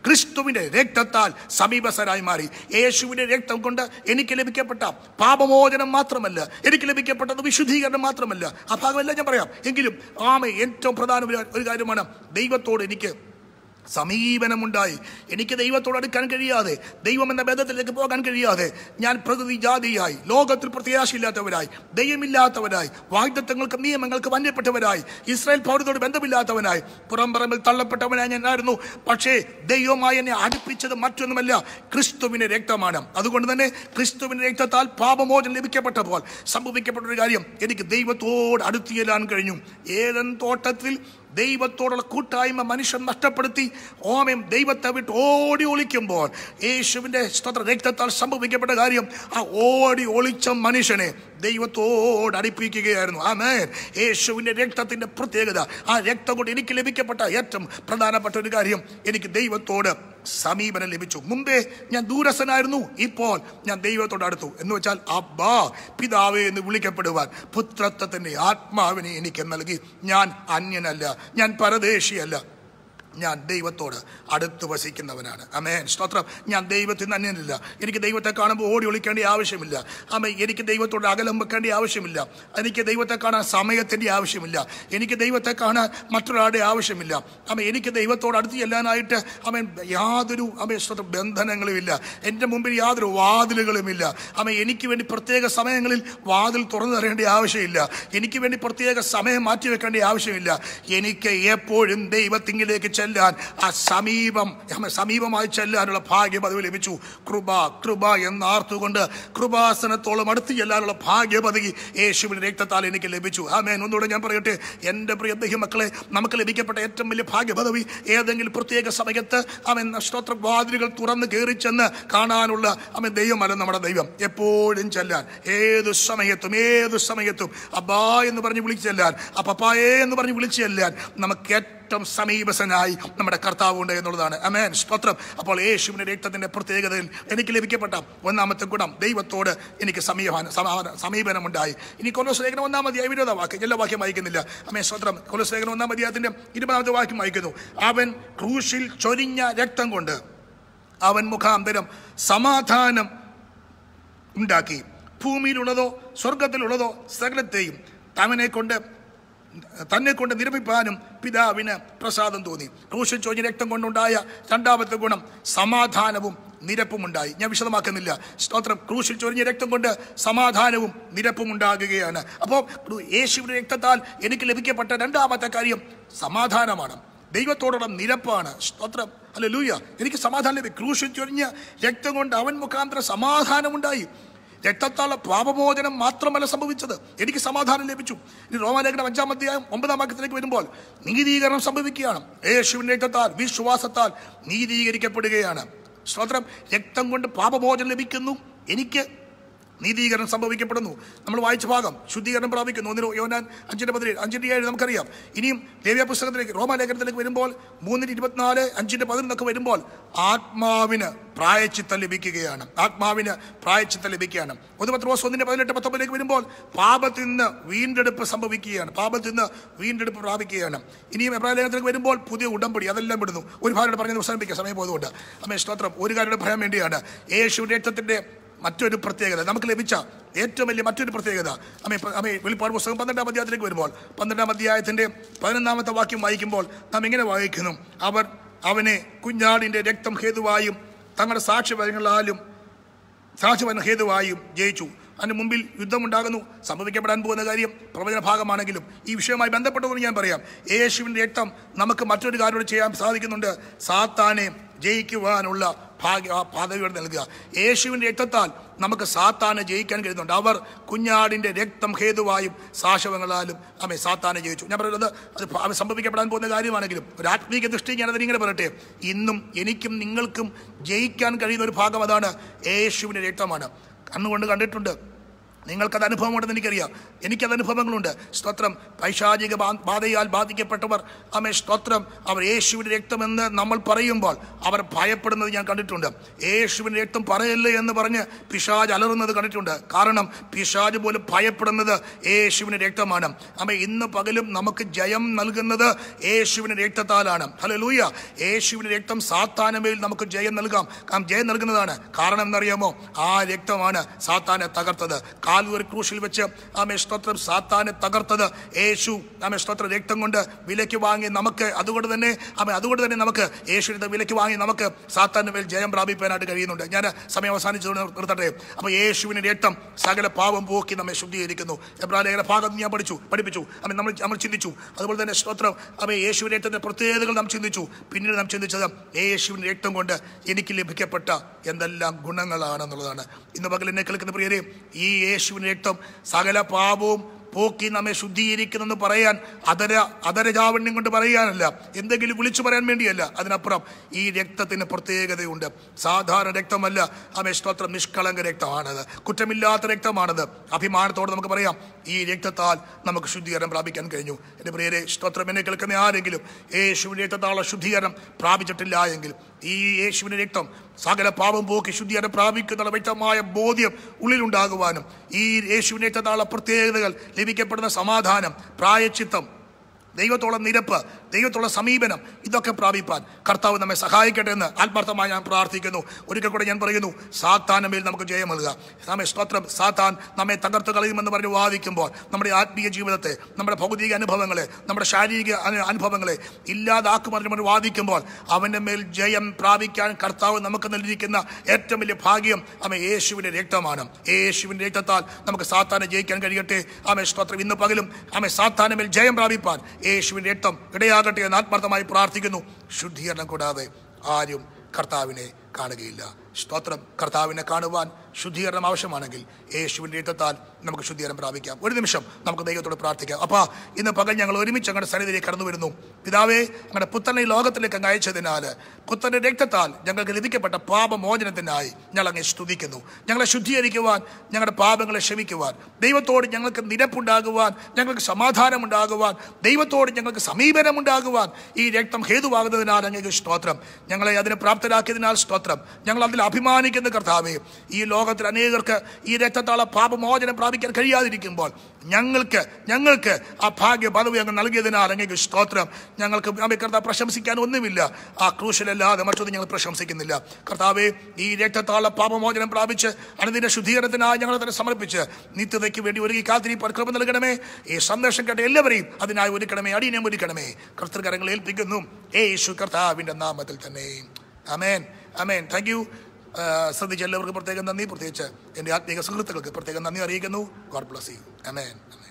[SPEAKER 1] ക്രിസ്തുവിന്റെ രക്തത്താൽ സമീപസ്ഥരായി മാറി യേശുവിന്റെ രക്തം കൊണ്ട് എനിക്ക് ലഭിക്കപ്പെട്ട പാപമോചനം മാത്രമല്ല എനിക്ക് ലഭിക്കപ്പെട്ടത് വിശുദ്ധീകരണം മാത്രമല്ല ആ ഭാഗമെല്ലാം ഞാൻ പറയാം എങ്കിലും ആമ ഏറ്റവും പ്രധാന ഒരു- ഒരു കാര്യമാണ് ദൈവത്തോട് എനിക്ക് സമീപനമുണ്ടായി എനിക്ക് ദൈവത്തോട് അടുക്കാൻ കഴിയാതെ ദൈവം എന്ന ബന്ധത്തിലേക്ക് പോകാൻ കഴിയാതെ ഞാൻ പ്രകൃതി ജാതിയായി ലോകത്തിൽ പ്രത്യാശയില്ലാത്തവരായി ദൈവമില്ലാത്തവരായി വാഗ്ദത്തങ്ങൾക്കും നിയമങ്ങൾക്കും വന്യപ്പെട്ടവരായി ഇസ്രായേൽ പൗരത്തോട് ബന്ധമില്ലാത്തവനായി പുറംപറമ്പിൽ തള്ളപ്പെട്ടവനായി ഞാനായിരുന്നു പക്ഷേ ദൈവമായി എന്നെ അടുപ്പിച്ചത് മറ്റൊന്നുമല്ല ക്രിസ്തുവിന്റെ രക്തമാണ് അതുകൊണ്ട് തന്നെ ക്രിസ്തുവിന്റെ രക്തത്താൽ പാപമോചനം ലഭിക്കപ്പെട്ടപ്പോൾ സംഭവിക്കപ്പെട്ട ഒരു കാര്യം എനിക്ക് ദൈവത്തോട് അടുത്തു ചെല്ലാൻ കഴിഞ്ഞു ഏതൻ തോട്ടത്തിൽ ദൈവത്തോടുള്ള കൂട്ടായ്മ മനുഷ്യൻ നഷ്ടപ്പെടുത്തി ഓമയും ദൈവത്തെ വിട്ട് ഓടി ഒളിക്കുമ്പോൾ യേശുവിന്റെ സ്തോത്ര രക്തത്താൽ സംഭവിക്കപ്പെട്ട കാര്യം ആ ഓടി ഒളിച്ച മനുഷ്യനെ ദൈവത്തോട് അടുപ്പിക്കുകയായിരുന്നു ആമേൻ യേശുവിന്റെ രക്തത്തിന്റെ പ്രത്യേകത ആ രക്തം കൊണ്ട് എനിക്ക് ലഭിക്കപ്പെട്ട ഏറ്റവും പ്രധാനപ്പെട്ട ഒരു കാര്യം എനിക്ക് ദൈവത്തോട് സമീപനം ലഭിച്ചു മുമ്പേ ഞാൻ ദൂരസ്ഥനായിരുന്നു ഇപ്പോൾ ഞാൻ ദൈവത്തോട് അടുത്തു എന്ന് വെച്ചാൽ അബ്ബാ പിതാവേ എന്ന് വിളിക്കപ്പെടുവാൻ പുത്രത്വത്തിന്റെ ആത്മാവിനെ എനിക്ക് നൽകി ഞാൻ അന്യനല്ല ഞാൻ പരദേശിയല്ല ഞാൻ ദൈവത്തോട് അടുത്ത് വസിക്കുന്നവനാണ് അമേൻ സ്തോത്രം ഞാൻ ദൈവത്തിന് അന്യനില്ല എനിക്ക് ദൈവത്തെ കാണുമ്പോൾ ഓടി ഒളിക്കേണ്ട ആവശ്യമില്ല അമ്മ എനിക്ക് ദൈവത്തോട് അകലം വെക്കേണ്ട ആവശ്യമില്ല എനിക്ക് ദൈവത്തെ കാണാൻ സമയത്തിൻ്റെ ആവശ്യമില്ല എനിക്ക് ദൈവത്തെ കാണാൻ മറ്റൊരാളുടെ ആവശ്യമില്ല അമ്മ എനിക്ക് ദൈവത്തോട് അടുത്ത് ചെല്ലാനായിട്ട് അമ്മ യാതൊരു അമ്മ സ്തോത്രം ബന്ധനങ്ങളുമില്ല എൻ്റെ മുമ്പിൽ യാതൊരു വാതിലുകളുമില്ല അമ്മ എനിക്ക് വേണ്ടി പ്രത്യേക സമയങ്ങളിൽ വാതിൽ തുറന്നു തരേണ്ട ആവശ്യമില്ല എനിക്ക് വേണ്ടി പ്രത്യേക സമയം മാറ്റി വെക്കേണ്ട ആവശ്യമില്ല എനിക്ക് എപ്പോഴും ദൈവത്തിങ്കിലേക്ക് ചെല്ലാൻ ആ സമീപം അമ്മ സമീപമായി ചെല്ലാനുള്ള ഭാഗ്യം അത് ലഭിച്ചു കൃപ കൃപ എന്നാർത്തുകൊണ്ട് കൃപാസനത്തോളം അടുത്ത് ചെല്ലാനുള്ള ഭാഗ്യപദവി യേശുവിന്റെ രക്തത്താൽ എനിക്ക് ലഭിച്ചു ആമേൻ ഒന്നുകൂടെ ഞാൻ പറയട്ടെ എൻ്റെ പ്രിയ ദൈവമക്കളെ നമുക്ക് ലഭിക്കപ്പെട്ട ഏറ്റവും വലിയ ഭാഗ്യപദവി ഏതെങ്കിലും പ്രത്യേക സമയത്ത് അവൻ നക്ഷത്ര വാതിലുകൾ തുറന്ന് കയറി ചെന്ന് കാണാനുള്ള അവൻ ദൈവമല്ല നമ്മുടെ ദൈവം എപ്പോഴും ചെല്ലാൻ ഏത് സമയത്തും ഏത് സമയത്തും അബ്ബാ എന്ന് പറഞ്ഞ് വിളിച്ചു ചെല്ലാൻ ആ പപ്പായേ എന്ന് പറഞ്ഞ് വിളിച്ചു ചെല്ലാൻ നമുക്ക് ഏറ്റവും സമീപസനായി നമ്മുടെ കർത്താവുണ്ട് എന്നുള്ളതാണ് അമേൻ സ്തോത്രം അപ്പോൾ യേശുവിന്റെ രക്തത്തിന്റെ പ്രത്യേകതയിൽ എനിക്ക് ലഭിക്കപ്പെട്ട ഒന്നാമത്തെ ഗുണം ദൈവത്തോട് എനിക്ക് സമീപന സമാധാന സമീപനമുണ്ടായി ഇനി കൊലോസ് ലേഖനം ഒന്നാം അധ്യായം വിരോധ വാക്യം എല്ലാ വാക്യം വായിക്കുന്നില്ല അമേ സ്തോത്രം കൊലോസ് ലേഖനം ഒന്നാം അധ്യായത്തിന്റെ ഇരുപതാമത്തെ വാക്യം വായിക്കുന്നു അവൻ ക്രൂശിൽ ചൊരിഞ്ഞ രക്തം കൊണ്ട് അവൻ മുഖാന്തരം സമാധാനം ഉണ്ടാക്കി ഭൂമിയിലുള്ളതോ സ്വർഗത്തിലുള്ളതോ സകലത്തെയും തവനെ കൊണ്ട് തന്നെ കൊണ്ട് നിരപ്പിപ്പാനും പിതാവിന് പ്രസാദം തോന്നി ക്രൂശിൽ ചൊരിഞ്ഞ രക്തം കൊണ്ടുണ്ടായ രണ്ടാമത്തെ ഗുണം സമാധാനവും നിരപ്പുമുണ്ടായി ഞാൻ വിശദമാക്കുന്നില്ല സ്തോത്രം ക്രൂശിൽ ചൊരിഞ്ഞ രക്തം കൊണ്ട് സമാധാനവും നിരപ്പും ഉണ്ടാകുകയാണ് അപ്പോൾ യേശുവിന്റെ രക്തത്താൽ എനിക്ക് ലഭിക്കപ്പെട്ട രണ്ടാമത്തെ കാര്യം സമാധാനമാണ് ദൈവത്തോടുള്ള നിരപ്പാണ് സ്തോത്രം അല്ലെ ലൂയ എനിക്ക് സമാധാനം ലഭിക്കും ക്രൂശിൽ ചൊരിഞ്ഞ രക്തം കൊണ്ട് അവൻ മുഖാന്തരം സമാധാനമുണ്ടായി രക്തത്താല പാപമോചനം മാത്രമല്ല സംഭവിച്ചത് എനിക്ക് സമാധാനം ലഭിച്ചു ഇനി റോമാലേഖനം അഞ്ചാം അധ്യായം ഒമ്പതാം വാക്യത്തിലേക്ക് വരുമ്പോൾ നീതീകരണം സംഭവിക്കുകയാണ് യേശുവിന്റെ രക്തത്താൽ വിശ്വാസത്താൽ നീതീകരിക്കപ്പെടുകയാണ് സ്തോത്രം രക്തം കൊണ്ട് പാപമോചനം ലഭിക്കുന്നു എനിക്ക് നീതീകരണം സംഭവിക്കപ്പെടുന്നു നമ്മൾ വായിച്ച ഭാഗം ശുദ്ധീകരണം പ്രാപിക്കുന്നു ഒന്നിന് യോനാൻ അഞ്ചിന്റെ പതിനേഴ് അഞ്ചിന്റെ ഏഴ് നമുക്കറിയാം ഇനിയും ദേവ്യ പുസ്തകത്തിലേക്ക് റോമാലേഖനത്തിലേക്ക് വരുമ്പോൾ മൂന്നിന് ഇരുപത്തിനാല് അഞ്ചിന്റെ പതിനൊന്നൊക്കെ വരുമ്പോൾ ആത്മാവിന് പ്രായച്ചിത്തം ലഭിക്കുകയാണ് ആത്മാവിന് പ്രായച്ചിത്തം ലഭിക്കുകയാണ് ഒന്ന് പത്ത് ദിവസം ഒന്നിന്റെ പതിനെട്ട് പത്തൊമ്പതിലേക്ക് വരുമ്പോൾ പാപത്തിൽ നിന്ന് വീണ്ടെടുപ്പ് സംഭവിക്കുകയാണ് പാപത്തിൽ നിന്ന് വീണ്ടെടുപ്പ് പ്രാപിക്കുകയാണ് ഇനിയും എബ്രാലേഖനത്തിലേക്ക് വരുമ്പോൾ പുതിയ ഉടമ്പടി അതെല്ലാം വിടുന്നു ഒരു ഭാര്യ പറഞ്ഞ് അവസാനിപ്പിക്കുക സമയം പോയതുകൊണ്ട് അമ്മേ സ്തോത്രം ഒരു കാര്യം പറയാൻ വേണ്ടിയാണ് യേശു രക്തത്തിന്റെ മറ്റൊരു പ്രത്യേകത നമുക്ക് ലഭിച്ച ഏറ്റവും വലിയ മറ്റൊരു പ്രത്യേകത അമ്മേ അമ്മേ വെളിപ്പാട് പുസ്തകം പന്ത്രണ്ടാം അധ്യായത്തിലേക്ക് വരുമ്പോൾ പന്ത്രണ്ടാം അധ്യായത്തിന്റെ പതിനൊന്നാമത്തെ വാക്യം വായിക്കുമ്പോൾ നാം ഇങ്ങനെ വായിക്കുന്നു അവർ അവനെ കുഞ്ഞാടിന്റെ രക്തം ഹേതുവായും തങ്ങളുടെ സാക്ഷ്യപരങ്ങളാലും സാക്ഷ്യപരം ഹേതുവായും ജയിച്ചു അതിന് മുമ്പിൽ യുദ്ധമുണ്ടാകുന്നു സംഭവിക്കപ്പെടാൻ പോകുന്ന കാര്യം പ്രവചന ഭാഗമാണെങ്കിലും ഈ വിഷയവുമായി ബന്ധപ്പെട്ടതെന്ന് ഞാൻ പറയാം യേശുവിൻ്റെ രക്തം നമുക്ക് മറ്റൊരു കാര്യം കൂടി ചെയ്യാൻ സാധിക്കുന്നുണ്ട് സാത്താനെ ജയിക്കുവാനുള്ള ഭാഗ്യ ആ പദവിയോട് നൽകുക യേശുവിൻ്റെ രക്തത്താൽ നമുക്ക് സാത്താനെ ജയിക്കാൻ കഴിയുന്നുണ്ട് അവർ കുഞ്ഞാടിൻ്റെ രക്തം ഹേതുവായും സാശവങ്ങളാലും അമ്മേ സാത്താനെ ജയിച്ചു ഞാൻ പറയുന്നത് അത് ഭ- അത് സംഭവിക്കപ്പെടാൻ പോകുന്ന കാര്യമാണെങ്കിലും ഒരു ആത്മീക ദൃഷ്ടി ഞാനതിന് ഇങ്ങനെ പറയട്ടെ ഇന്നും എനിക്കും നിങ്ങൾക്കും ജയിക്കാൻ കഴിയുന്ന ഒരു ഭാഗം അതാണ് യേശുവിൻ്റെ രക്തമാണ് കണ്ണുകൊണ്ട് കണ്ടിട്ടുണ്ട് നിങ്ങൾക്കത് അനുഭവമുണ്ടെന്ന് എനിക്കറിയാം എനിക്കത് അനുഭവങ്ങളുണ്ട് സ്തോത്രം പൈശാചിക ബാ- ബാധയാൽ ബാധിക്കപ്പെട്ടവർ അമേ സ്തോത്രം അവർ യേശുവിൻ്റെ രക്തമെന്ന് നമ്മൾ പറയുമ്പോൾ അവർ ഭയപ്പെടുന്നത് ഞാൻ കണ്ടിട്ടുണ്ട് യേശുവിൻ്റെ രക്തം പറയല്ലേ എന്ന് പറഞ്ഞ് പിശാജ് അലറുന്നത് കണ്ടിട്ടുണ്ട് കാരണം പിശാജ് പോലും ഭയപ്പെടുന്നത് യേശുവിൻ്റെ രക്തമാണ് അമ്മ ഇന്ന് പകലും നമുക്ക് ജയം നൽകുന്നത് യേശുവിൻ്റെ രക്തത്താലാണ് ഹലോ ലൂയ യേശുവിൻ്റെ രക്തം സാത്താനമേൽ നമുക്ക് ജയം നൽകാം കാരണം ജയം നൽകുന്നതാണ് കാരണം എന്നറിയാമോ ആ രക്തമാണ് സാത്താനെ തകർത്തത് കാൽവറി ക്രൂശിൽ വെച്ച് ആമേ സ്തോത്രം സാത്താനെ തകർത്തത് യേശു ആമേ സ്തോത്രം രക്തം കൊണ്ട് വിലയ്ക്ക് വാങ്ങി നമുക്ക് അതുകൊണ്ട് തന്നെ ആമേ അതുകൊണ്ട് തന്നെ നമുക്ക് യേശുവിന്റെ വിലയ്ക്ക് വാങ്ങി നമുക്ക് സാത്താന്റെ മേൽ ജയം പ്രാപിക്കാനായിട്ട് കഴിയുന്നുണ്ട് ഞാൻ സമയം അവസാനിച്ചു നിർത്തട്ടെ അപ്പോൾ യേശുവിന്റെ രക്തം സകല പാവം പോക്കി നമ്മെ ശുദ്ധീകരിക്കുന്നു എബ്രാലേഖന ഭാഗം ഞാൻ പഠിച്ചു പഠിപ്പിച്ചു അമ്മ നമ്മൾ നമ്മൾ ചിന്തിച്ചു അതുപോലെ തന്നെ സ്തോത്രം അമ്മ യേശുവിന്റെ രക്തത്തിന്റെ പ്രത്യേകതകൾ നാം ചിന്തിച്ചു പിന്നീട് നാം ചിന്തിച്ചത് യേശുവിന്റെ രക്തം കൊണ്ട് എനിക്ക് ലഭിക്കപ്പെട്ട എന്തെല്ലാം ഗുണങ്ങളാണെന്നുള്ളതാണ് ഇന്ന് പകൽ എന്നെ കേൾക്കുന്ന പ്രിയരെ ഈ യേശുവിന്റെ രക്തം സകല പാപവും പോക്കി നമ്മെ ശുദ്ധീകരിക്കുന്നെന്ന് പറയാൻ അതര അതരജാവണ്യം കൊണ്ട് പറയാനല്ല എന്തെങ്കിലും വിളിച്ചു പറയാൻ വേണ്ടിയല്ല അതിനപ്പുറം ഈ രക്തത്തിന് പ്രത്യേകതയുണ്ട് സാധാരണ രക്തമല്ല അമേ സ്തോത്രം നിഷ്കളങ്ക രക്തമാണത് കുറ്റമില്ലാത്ത രക്തമാണത് അഭിമാനത്തോടെ നമുക്ക് പറയാം ഈ രക്തത്താൽ നമുക്ക് ശുദ്ധീകരണം പ്രാപിക്കാൻ കഴിഞ്ഞു എൻ്റെ പ്രിയരെ സ്തോത്രം എന്നെ കേൾക്കുന്ന ആരെങ്കിലും യേശുവിൻ്റെ രക്തത്താലുള്ള ശുദ്ധീകരണം പ്രാപിച്ചിട്ടില്ല എങ്കിൽ ഈ യേശുവിൻ്റെ രക്തം സകല പാപം പോക്കി ശുദ്ധീകരണം പ്രാപിക്കുന്ന വ്യക്തമായ ബോധ്യം ഉള്ളിലുണ്ടാകുവാനും ഈ യേശുവിൻ്റെ രക്തത്താലുള്ള പ്രത്യേകതകൾ ലഭിക്കപ്പെടുന്ന സമാധാനം പ്രായച്ചിത്തം ദൈവത്തോളം നിരപ്പ് ദൈവത്തോളം സമീപനം ഇതൊക്കെ പ്രാപിപ്പാൻ കർത്താവ് നമ്മെ സഹായിക്കട്ടെ എന്ന് ആത്മാർത്ഥമായി ഞാൻ പ്രാർത്ഥിക്കുന്നു ഒരിക്കൽ കൂടെ ഞാൻ പറയുന്നു സാത്താന മേൽ നമുക്ക് ജയം നൽകുക നമ്മെ സ്തോത്രം സാത്താൻ നമ്മെ തകർത്ത് കളയുമെന്ന് പറഞ്ഞ് വാദിക്കുമ്പോൾ നമ്മുടെ ആത്മീയ ജീവിതത്തെ നമ്മുടെ ഭൗതിക അനുഭവങ്ങളെ നമ്മുടെ ശാരീരിക അനു- അനുഭവങ്ങളെ ഇല്ലാതാക്കുമെന്ന് പറഞ്ഞ് വാദിക്കുമ്പോൾ അവൻ്റെ മേൽ ജയം പ്രാപിക്കാൻ കർത്താവ് നമുക്ക് നൽകിയിരിക്കുന്ന ഏറ്റവും വലിയ ഭാഗ്യം അമ്മ യേശുവിൻ്റെ രക്തമാണ് യേശുവിൻ്റെ രക്തത്താൽ നമുക്ക് സാത്താനെ ജയിക്കാൻ കഴിയട്ടെ ആമേ സ്തോത്രം ഇന്ന് പകലും ആമേ സാത്താന മേൽ ജയം പ്രാപിപ്പാൻ യേശുവിൻ്റെ രക്തം ഇടയാകട്ടെ എന്ന് ആത്മാർത്ഥമായി പ്രാർത്ഥിക്കുന്നു ശുദ്ധീകരണം കൂടാതെ ആരും കർത്താവിനെ കാണുകയില്ല സ്തോത്രം കർത്താവിനെ കാണുവാൻ ശുദ്ധീകരണം ആവശ്യമാണെങ്കിൽ യേശുവിൻ്റെ രക്തത്താൽ നമുക്ക് ശുദ്ധീകരണം പ്രാപിക്കാം ഒരു നിമിഷം നമുക്ക് ദൈവത്തോട് പ്രാർത്ഥിക്കാം അപ്പാ ഇന്ന് പകൽ ഞങ്ങൾ ഒരുമിച്ച് ഞങ്ങളുടെ സന്നിധിയിലേക്ക് കടന്നു വരുന്നു പിതാവേ ഞങ്ങളുടെ പുത്തനെ ഈ ലോകത്തിലേക്ക് അങ്ങ് അയച്ചതിനാൽ പുത്തൻ്റെ രക്തത്താൽ ഞങ്ങൾക്ക് ലഭിക്കപ്പെട്ട പാപമോചനത്തിനായി ഞങ്ങൾ അങ്ങ് സ്തുതിക്കുന്നു ഞങ്ങളെ ശുദ്ധീകരിക്കുവാൻ ഞങ്ങളുടെ പാപങ്ങളെ ക്ഷമിക്കുവാൻ ദൈവത്തോട് ഞങ്ങൾക്ക് നിരപ്പുണ്ടാകുവാൻ ഞങ്ങൾക്ക് സമാധാനമുണ്ടാകുവാൻ ദൈവത്തോട് ഞങ്ങൾക്ക് സമീപനമുണ്ടാകുവാൻ ഈ രക്തം ഹേതുവാകുന്നതിനാൽ അങ്ങേക്ക് സ്തോത്രം ഞങ്ങളെ അതിന് പ്രാപ്തരാക്കിയതിനാൽ സ്തോത്രം ഞങ്ങൾ അതിൽ അഭിമാനിക്കുന്ന കർത്താവേ ഈ ലോകത്തിൽ അനേകർക്ക് ഈ രക്തത്താള പാപമോചനം പ്രാപിക്കാൻ കഴിയാതിരിക്കുമ്പോൾ ഞങ്ങൾക്ക് ഞങ്ങൾക്ക് ആ ഭാഗ്യ പദവി അങ്ങ് നൽകിയതിനാൽ അങ്ങേക്ക് സ്തോത്രം ഞങ്ങൾക്ക് അമ്മേ കർത്താവ് പ്രശംസിക്കാൻ ഒന്നുമില്ല ആ ക്രൂശലല്ലാതെ മറ്റൊന്നും ഞങ്ങൾ പ്രശംസിക്കുന്നില്ല കർത്താവെ ഈ രക്തത്താള പാപമോചനം പ്രാപിച്ച് അനുദിന ശുദ്ധീകരണത്തിനായി ഞങ്ങൾ തന്നെ സമർപ്പിച്ച് നിത്യതയ്ക്ക് വേണ്ടി ഒരുങ്ങി കാത്തിരിപ്പാൻ കൃപ നൽകണമേ ഈ സന്ദേശം കേട്ട എല്ലാവരെയും അതിനായി ഒരുക്കണമേ അടിയനെ ഒരുക്കണമേ കർത്തൃകരങ്ങൾ ഏൽപ്പിക്കുന്നു യേശു കർത്താവിൻ്റെ നാമത്തിൽ തന്നെ അമേൻ അമേൻ താങ്ക് യു ശ്രദ്ധിച്ച എല്ലാവർക്കും പ്രത്യേകം നന്ദി പ്രത്യേകിച്ച് എൻ്റെ ആത്മീയ സുഹൃത്തുക്കൾക്ക് പ്രത്യേകം നന്ദി അറിയിക്കുന്നു God bless you amen amen